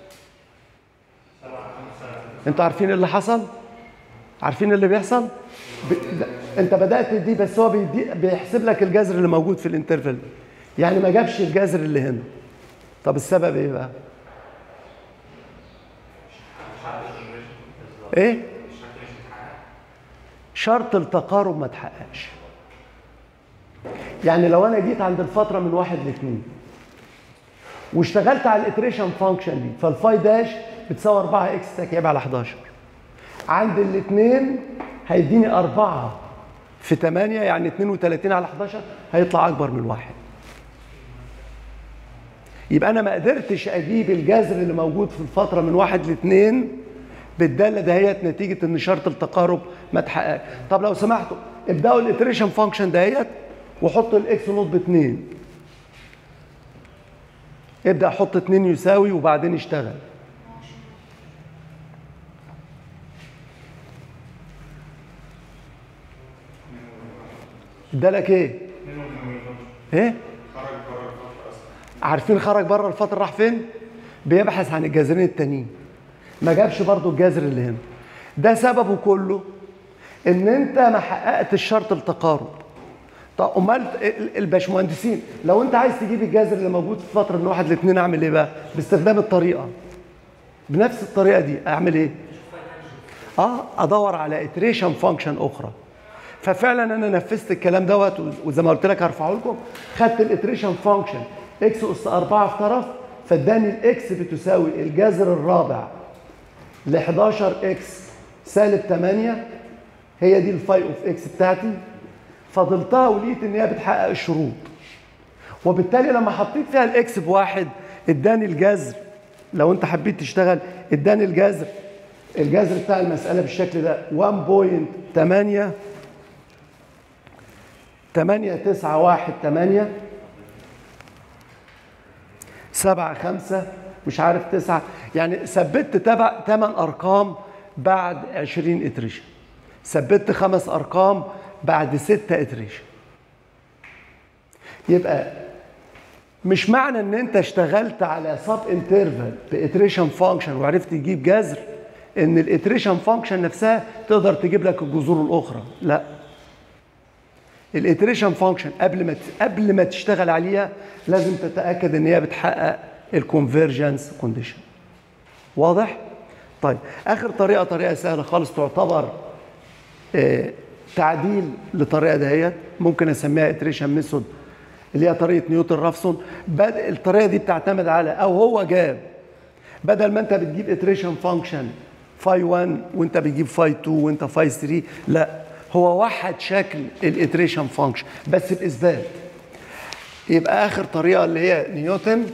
انتوا عارفين اللي حصل عارفين اللي بيحصل ب... ده- انت بدات دي بس هو بيدي... بيحسب لك الجذر اللي موجود في الانترفال ده. يعني ما جابش الجذر اللي هنا طب السبب ايه بقى ايه شرط التقارب ما اتحققش يعني لو انا جيت عند الفتره من واحد لاثنين واشتغلت على الاتريشن فانكشن دي فالفاي داش بتساوي 4 اكس تكعيب على 11 عند الاثنين هيديني 4 في 8 يعني 32 على 11 هيطلع اكبر من واحد يبقى انا ما قدرتش اجيب الجذر اللي موجود في الفتره من واحد لاثنين بالداله دهيت نتيجه ان شرط التقارب ما اتحققش طب لو سمحتوا ابداوا الاتريشن فانكشن دهيت وحطوا الاكس نوت باثنين ابدا حط اتنين يساوي وبعدين اشتغل ادالك ايه؟ ايه؟ عارفين خرج بره الفتره راح فين؟ بيبحث عن الجذرين التانيين ما جابش برضو الجذر اللي هنا ده سببه كله ان انت ما حققتش شرط التقارب طب امال الباشمهندسين لو انت عايز تجيب الجذر اللي موجود في فتره من واحد لاثنين اعمل ايه بقى؟ باستخدام الطريقه بنفس الطريقه دي اعمل ايه؟ اه ادور على اتريشن فانكشن اخرى ففعلا انا نفذت الكلام دوت وزي ما قلت لك هرفعه لكم خدت الاتريشن فانكشن اكس اس 4 في طرف فاداني الاكس بتساوي الجذر الرابع ل 11 اكس سالب 8 هي دي الفاي اوف اكس بتاعتي فضلتها ولقيت ان هي بتحقق الشروط وبالتالي لما حطيت فيها الاكس بواحد اداني الجذر لو انت حبيت تشتغل اداني الجذر الجذر بتاع المساله بالشكل ده 1.8 8 9 1 8 7 5 مش عارف 9 يعني ثبت تبع 8 ارقام بعد 20 اتريشن ثبت خمس ارقام بعد 6 اتريشن يبقى مش معنى ان انت اشتغلت على سب انترفال باتريشن فانكشن وعرفت تجيب جذر ان الاتريشن فانكشن نفسها تقدر تجيب لك الجذور الاخرى لا الاتريشن فانكشن قبل ما قبل ما تشتغل عليها لازم تتاكد ان هي بتحقق الكونفرجنس كونديشن واضح طيب اخر طريقه طريقه سهله خالص تعتبر آه تعديل لطريقه دهيت ممكن اسميها اتريشن ميثود اللي هي طريقه نيوتن رافسون الطريقه دي بتعتمد على او هو جاب بدل ما انت بتجيب اتريشن فانكشن فاي 1 وانت بتجيب فاي 2 وانت فاي 3 لا هو وحد شكل الاتريشن فانكشن بس باثبات يبقى اخر طريقه اللي هي نيوتن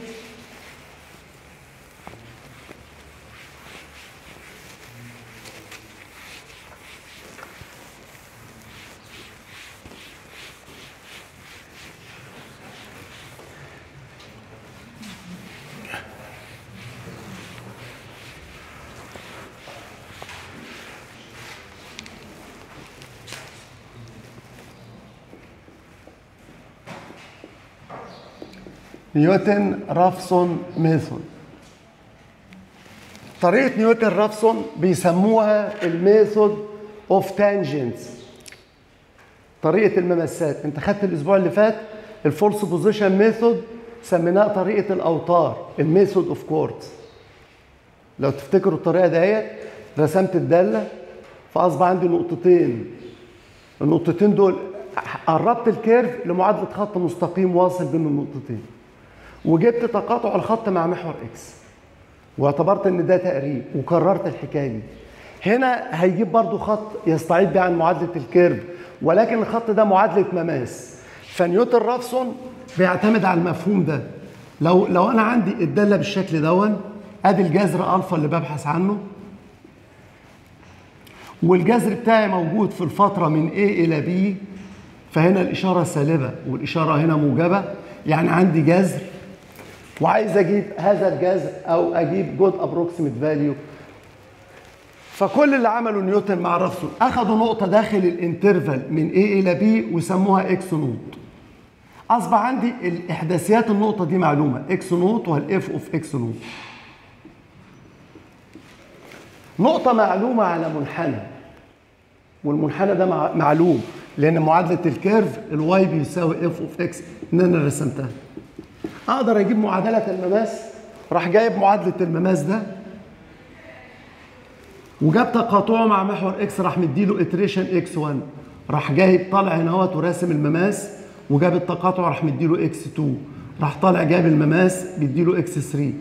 نيوتن رافسون ميثود طريقة نيوتن رافسون بيسموها الميثود اوف تانجنتس طريقة الممسات انت خدت الاسبوع اللي فات الفولس بوزيشن ميثود سميناها طريقة الاوتار الميثود اوف كوردز لو تفتكروا الطريقة دهيت رسمت الدالة فاصبح عندي نقطتين النقطتين دول قربت الكيرف لمعادلة خط مستقيم واصل بين النقطتين وجبت تقاطع الخط مع محور اكس واعتبرت ان ده تقريب وكررت الحكايه دي هنا هيجيب برضو خط يستعيد بيه عن معادله الكيرف ولكن الخط ده معادله مماس فنيوتن رافسون بيعتمد على المفهوم ده لو لو انا عندي الداله بالشكل دون ادي الجذر الفا اللي ببحث عنه والجذر بتاعي موجود في الفتره من A الى B فهنا الاشاره سالبه والاشاره هنا موجبه يعني عندي جذر وعايز اجيب هذا الجذر او اجيب جود ابروكسيمت فاليو فكل اللي عمله نيوتن مع رافسون اخذوا نقطه داخل الانترفال من A الى B وسموها اكس نوت اصبح عندي الاحداثيات النقطه دي معلومه اكس نوت والاف اوف اكس نوت نقطه معلومه على منحنى والمنحنى ده معلوم لان معادله الكيرف الواي بيساوي اف اوف اكس ان انا رسمتها اقدر اجيب معادله المماس راح جايب معادله المماس ده وجاب تقاطعه مع محور اكس راح مديله اتريشن اكس 1 راح جايب طالع هنا اهوت وراسم المماس وجاب التقاطع راح مديله اكس 2 راح طالع جاب المماس بيديله اكس 3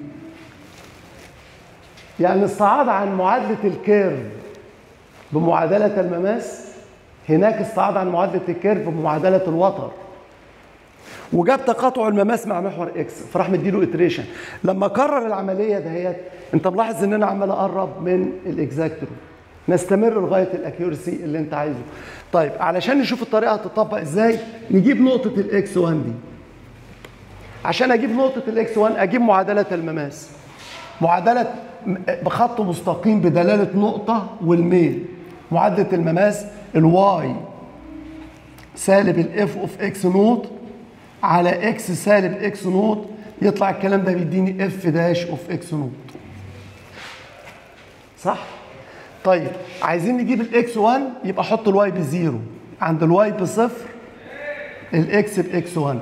يعني الصعاد عن معادله الكيرف بمعادله المماس هناك الصعاد عن معادله الكيرف بمعادله الوتر وجاب تقاطع المماس مع محور اكس فراح مديله اتريشن لما كرر العمليه دهيت انت ملاحظ ان انا عمال اقرب من الاكزاكتور نستمر لغايه الاكيورسي اللي انت عايزه طيب علشان نشوف الطريقه هتطبق ازاي نجيب نقطه الاكس 1 دي عشان اجيب نقطه الاكس 1 اجيب معادله المماس معادله بخط مستقيم بدلاله نقطه والميل معادله المماس الواي سالب الاف اوف اكس نوت على اكس سالب اكس نوت يطلع الكلام ده بيديني اف داش اوف اكس نوت صح طيب عايزين نجيب الاكس 1 يبقى احط الواي بزيرو عند الواي بصفر الاكس باكس 1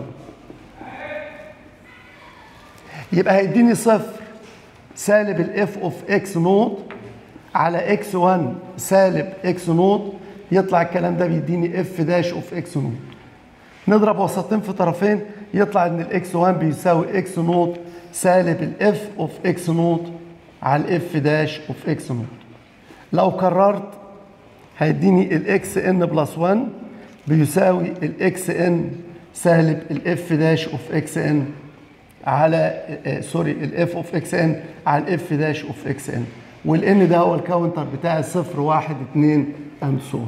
يبقى هيديني صفر سالب الاف اوف اكس نوت على اكس 1 سالب اكس نوت يطلع الكلام ده بيديني اف داش اوف اكس نوت نضرب وسطين في طرفين يطلع ان الاكس 1 بيساوي اكس نوت سالب الاف اوف اكس نوت على الاف داش اوف اكس نوت لو كررت هيديني الاكس ان بلس 1 بيساوي الاكس ان سالب الاف داش اوف اكس ان على آه سوري الاف اوف اكس ان على الاف داش اوف اكس ان والان ده هو الكاونتر بتاع 0 1 2 اند سو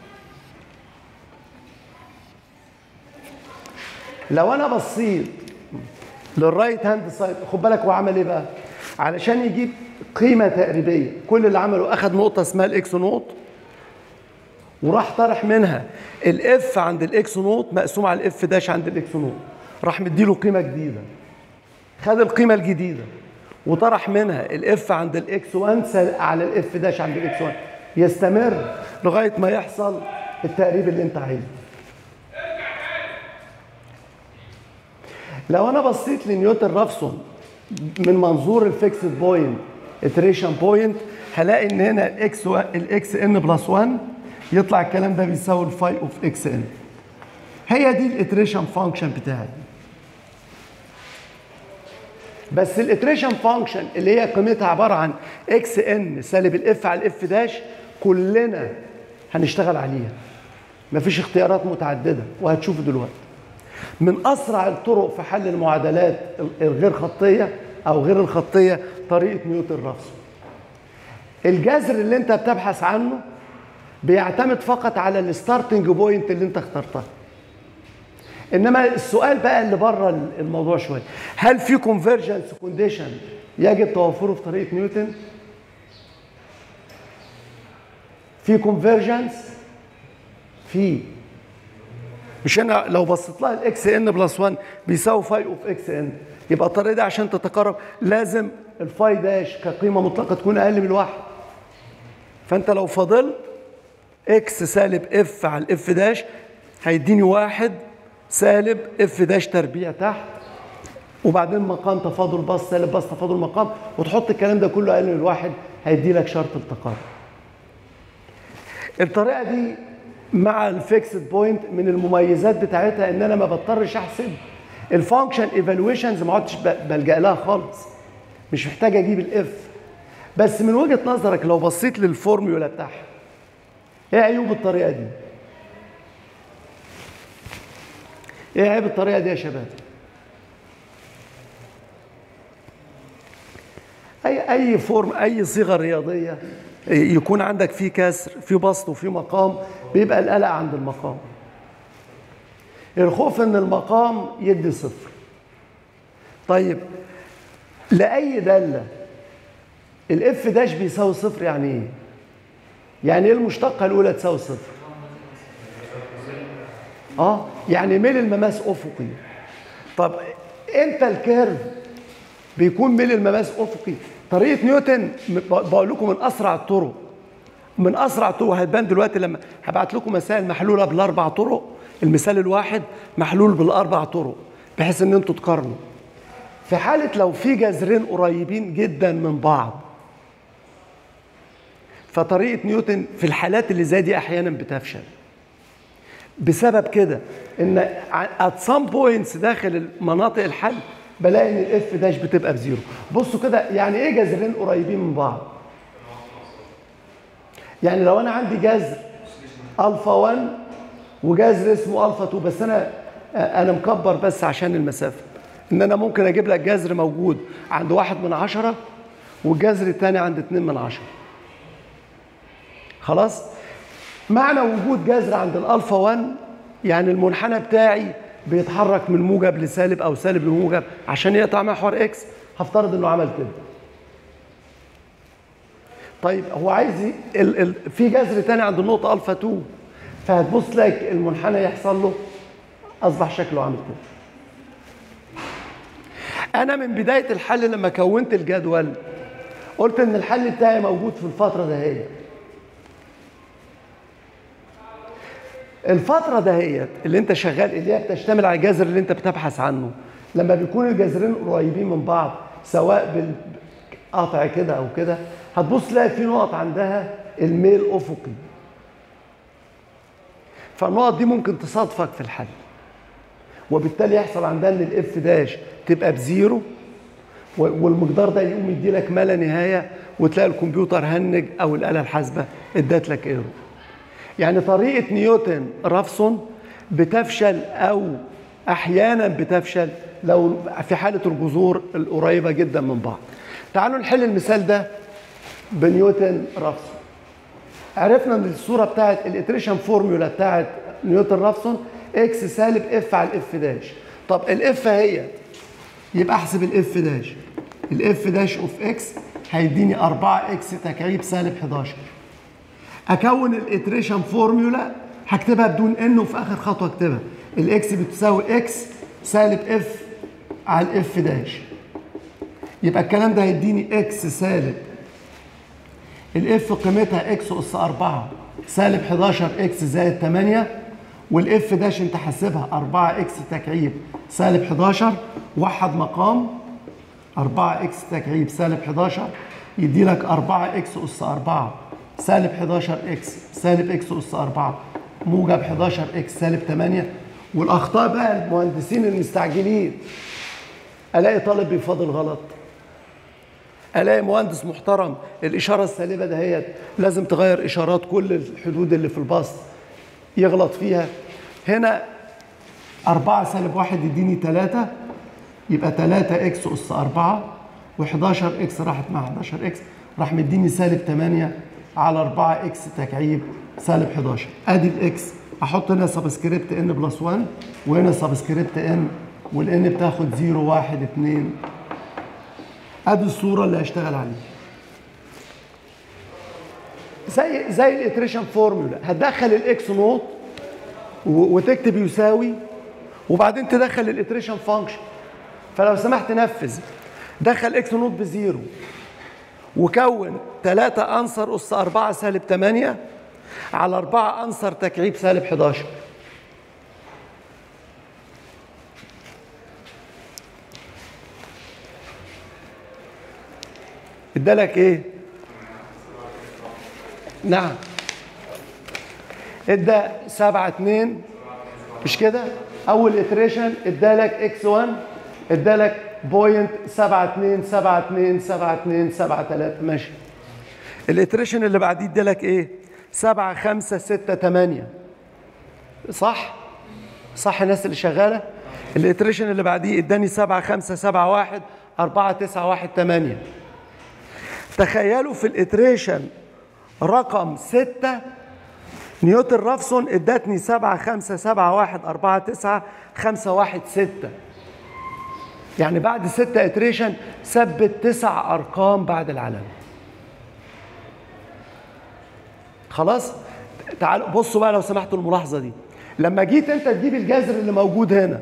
لو انا بصيت للرايت هاند سايد خد بالك هو عمل ايه بقى علشان يجيب قيمه تقريبيه كل اللي عمله اخذ نقطه اسمها الاكس نوت وراح طرح منها الاف عند الاكس نوت مقسوم على الاف داش عند الاكس نوت راح مديله قيمه جديده خد القيمه الجديده وطرح منها الاف عند الاكس 1 على الاف داش عند الاكس 1 يستمر لغايه ما يحصل التقريب اللي انت عايزه لو انا بصيت لنيوتن رافسون من منظور الفيكسد بوينت اتريشن بوينت هلاقي ان هنا الاكس الاكس ان بلس 1 يطلع الكلام ده بيساوي الفاي اوف اكس ان هي دي الاتريشن فانكشن بتاعي بس الاتريشن فانكشن اللي هي قيمتها عباره عن اكس ان سالب الاف على الاف داش كلنا هنشتغل عليها مفيش اختيارات متعدده وهتشوفوا دلوقتي من اسرع الطرق في حل المعادلات الغير خطيه او غير الخطيه طريقه نيوتن رافسون الجذر اللي انت بتبحث عنه بيعتمد فقط على الستارتنج بوينت اللي انت اخترتها انما السؤال بقى اللي بره الموضوع شويه هل في كونفرجنس كونديشن يجب توفره في طريقه نيوتن في كونفرجنس في مش انا لو بصيت لها الاكس ان بلس 1 بيساوي فاي اوف اكس ان يبقى الطريقه دي عشان تتقرب لازم الفاي داش كقيمه مطلقه تكون اقل من الواحد فانت لو فضلت اكس سالب اف على الاف داش هيديني واحد سالب اف داش تربيع تحت وبعدين مقام تفاضل باص سالب باص تفاضل مقام وتحط الكلام ده كله اقل من الواحد هيدي لك شرط التقارب الطريقه دي مع الفيكسد بوينت من المميزات بتاعتها ان انا ما بضطرش احسب الفانكشن ايفالويشنز ما عدتش بلجا لها خالص مش محتاج اجيب الاف بس من وجهه نظرك لو بصيت للفورميولا بتاعها ايه عيوب الطريقه دي ايه عيب الطريقه دي يا شباب اي اي فورم اي صيغه رياضيه يكون عندك فيه كسر في بسط وفي مقام بيبقى القلق عند المقام الخوف ان المقام يدي صفر طيب لاي داله الاف داش بيساوي صفر يعني ايه يعني ايه المشتقه الاولى تساوي صفر اه يعني ميل المماس افقي طب امتى الكيرف بيكون ميل المماس افقي طريقه نيوتن بقول لكم من اسرع الطرق من اسرع الطرق هتبان دلوقتي لما هبعت لكم مسائل محلوله بالاربع طرق المثال الواحد محلول بالاربع طرق بحيث ان انتوا تقارنوا في حاله لو في جذرين قريبين جدا من بعض فطريقه نيوتن في الحالات اللي زي دي احيانا بتفشل بسبب كده ان ات سام بوينتس داخل مناطق الحل بلاقي ان الاف داش بتبقى بزيرو بصوا كده يعني ايه جذرين قريبين من بعض يعني لو انا عندي جذر الفا 1 وجذر اسمه الفا 2 بس انا انا مكبر بس عشان المسافه ان انا ممكن اجيب لك جذر موجود عند واحد من عشرة والجذر الثاني عند اتنين من عشرة خلاص معنى وجود جذر عند الالفا 1 يعني المنحنى بتاعي بيتحرك من موجب لسالب او سالب لموجب عشان يقطع محور اكس هفترض انه عمل كده طيب هو عايز ي- ال ال في جذر تاني عند النقطه الفا 2 فهتبص لك المنحنى يحصل له اصبح شكله عامل كده انا من بدايه الحل لما كونت الجدول قلت ان الحل بتاعي موجود في الفتره دهيت الفتره دهيت اللي انت شغال اللي هي بتشتمل على الجذر اللي انت بتبحث عنه لما بيكون الجذرين قريبين من بعض سواء بالقطع كده او كده هتبص تلاقي في نقط عندها الميل افقي فالنقط دي ممكن تصادفك في الحل وبالتالي يحصل عندها ان الاف داش تبقى بزيرو و- والمقدار ده يقوم يدي لك ما لا نهايه وتلاقي الكمبيوتر هنج او الاله الحاسبه ادت لك ايرور يعني طريقه نيوتن رافسون بتفشل او احيانا بتفشل لو في حاله الجذور القريبه جدا من بعض تعالوا نحل المثال ده بنيوتن رافسون عرفنا ان الصوره بتاعت الاتريشن فورمولا بتاعت نيوتن رافسون اكس سالب اف على الاف داش طب الاف هي يبقى احسب الاف داش الاف داش اوف اكس هيديني 4 اكس تكعيب سالب 11 اكون الاتريشن فورمولا هكتبها بدون ان وفي اخر خطوه اكتبها الاكس بتساوي اكس سالب اف على الاف داش يبقى الكلام ده هيديني اكس سالب الاف قيمتها اكس اس 4 سالب 11 اكس زائد 8 والاف داش انت حاسبها 4 اكس تكعيب سالب 11 وحد مقام 4 اكس تكعيب سالب 11 يدي لك 4 اكس اس 4 سالب 11 اكس سالب اكس اس 4 موجب 11 اكس سالب 8 والاخطاء بقى المهندسين المستعجلين الاقي طالب بيفاضل غلط الاقي مهندس محترم الاشاره السالبه دهيت لازم تغير اشارات كل الحدود اللي في البسط يغلط فيها هنا 4 سالب 1 يديني 3 يبقى 3 اكس اس 4 و11 اكس راحت مع 11 اكس راح مديني سالب 8 على 4 اكس تكعيب سالب 11 ادي الاكس احط هنا سبسكريبت ان بلس 1 وهنا سبسكريبت ان والان بتاخد 0 1 2 ادي الصوره اللي هشتغل عليها زي زي الاتريشن فورمولا هتدخل الاكس نوت و- وتكتب يساوي وبعدين تدخل الاتريشن فانكشن فلو سمحت نفذ دخل اكس نوت بزيرو وكون 3 انصر اس 4 سالب 8 على 4 انصر تكعيب سالب 11 ادالك ايه؟ نعم ادى 7 2 مش كده؟ اول اتريشن ادالك اكس 1 ادالك بوينت 7 2 7 2 7 2 7 3 ماشي الاتريشن اللي بعديه ادالك ايه؟ 7 5 6 8 صح؟ صح الناس اللي شغاله؟ الاتريشن اللي بعديه اداني 7 5 7 1 4 9 1 8 تخيلوا في الاتريشن رقم 6 نيوتن رافسون ادتني 7 5 7 1 4 9 5 1 6 يعني بعد 6 اتريشن ثبت تسع ارقام بعد العلامه خلاص تعالوا بصوا بقى لو سمحتوا الملاحظه دي لما جيت انت تجيب الجذر اللي موجود هنا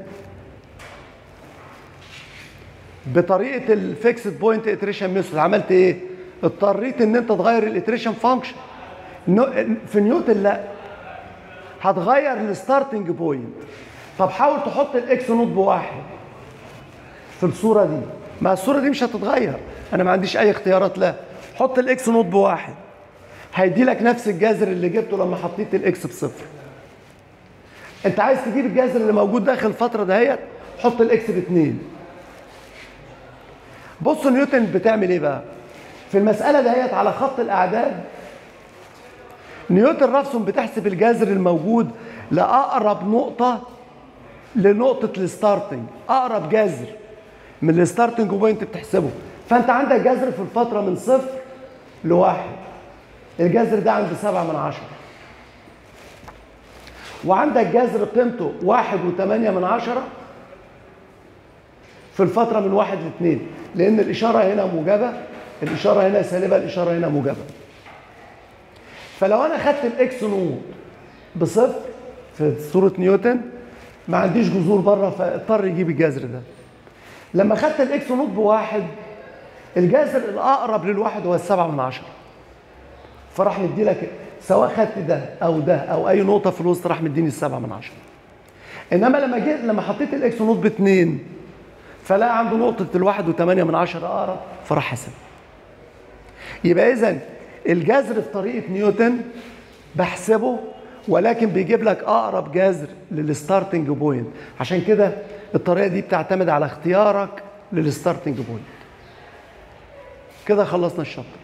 بطريقه الفيكسد بوينت اتريشن ميثود عملت ايه اضطريت ان انت تغير الاتريشن فانكشن في نيوتن لا هتغير الستارتنج بوينت طب حاول تحط الاكس نوت بواحد في الصوره دي ما الصوره دي مش هتتغير انا ما عنديش اي اختيارات لا حط الاكس نوت بواحد هيدي لك نفس الجذر اللي جبته لما حطيت الاكس بصفر انت عايز تجيب الجذر اللي موجود داخل الفتره دهيت حط الاكس باتنين بص نيوتن بتعمل ايه بقى في المساله دهيت على خط الاعداد نيوتن رافسون بتحسب الجذر الموجود لاقرب نقطه لنقطه الستارتنج اقرب جذر من الستارتنج بوينت بتحسبه فانت عندك جذر في الفتره من صفر لواحد الجذر ده عند سبعة من عشرة وعندك جذر قيمته واحد وثمانية من عشرة في الفترة من واحد لاثنين لأن الإشارة هنا موجبة الإشارة هنا سالبة الإشارة هنا موجبة فلو أنا خدت الإكس نوت بصفر في صورة نيوتن ما عنديش جذور بره فاضطر يجيب الجذر ده لما خدت الإكس نوت بواحد الجذر الأقرب للواحد هو السبعة من عشرة فراح مدي لك سواء خدت ده او ده او اي نقطه في الوسط راح مديني السبعه من عشره انما لما جيت لما حطيت الاكس نوت باثنين فلقى عنده نقطه الواحد وثمانية من عشرة اقرب فراح حسب يبقى اذا الجذر في طريقه نيوتن بحسبه ولكن بيجيب لك اقرب جذر للستارتنج بوينت عشان كده الطريقه دي بتعتمد على اختيارك للستارتنج بوينت كده خلصنا الشابتر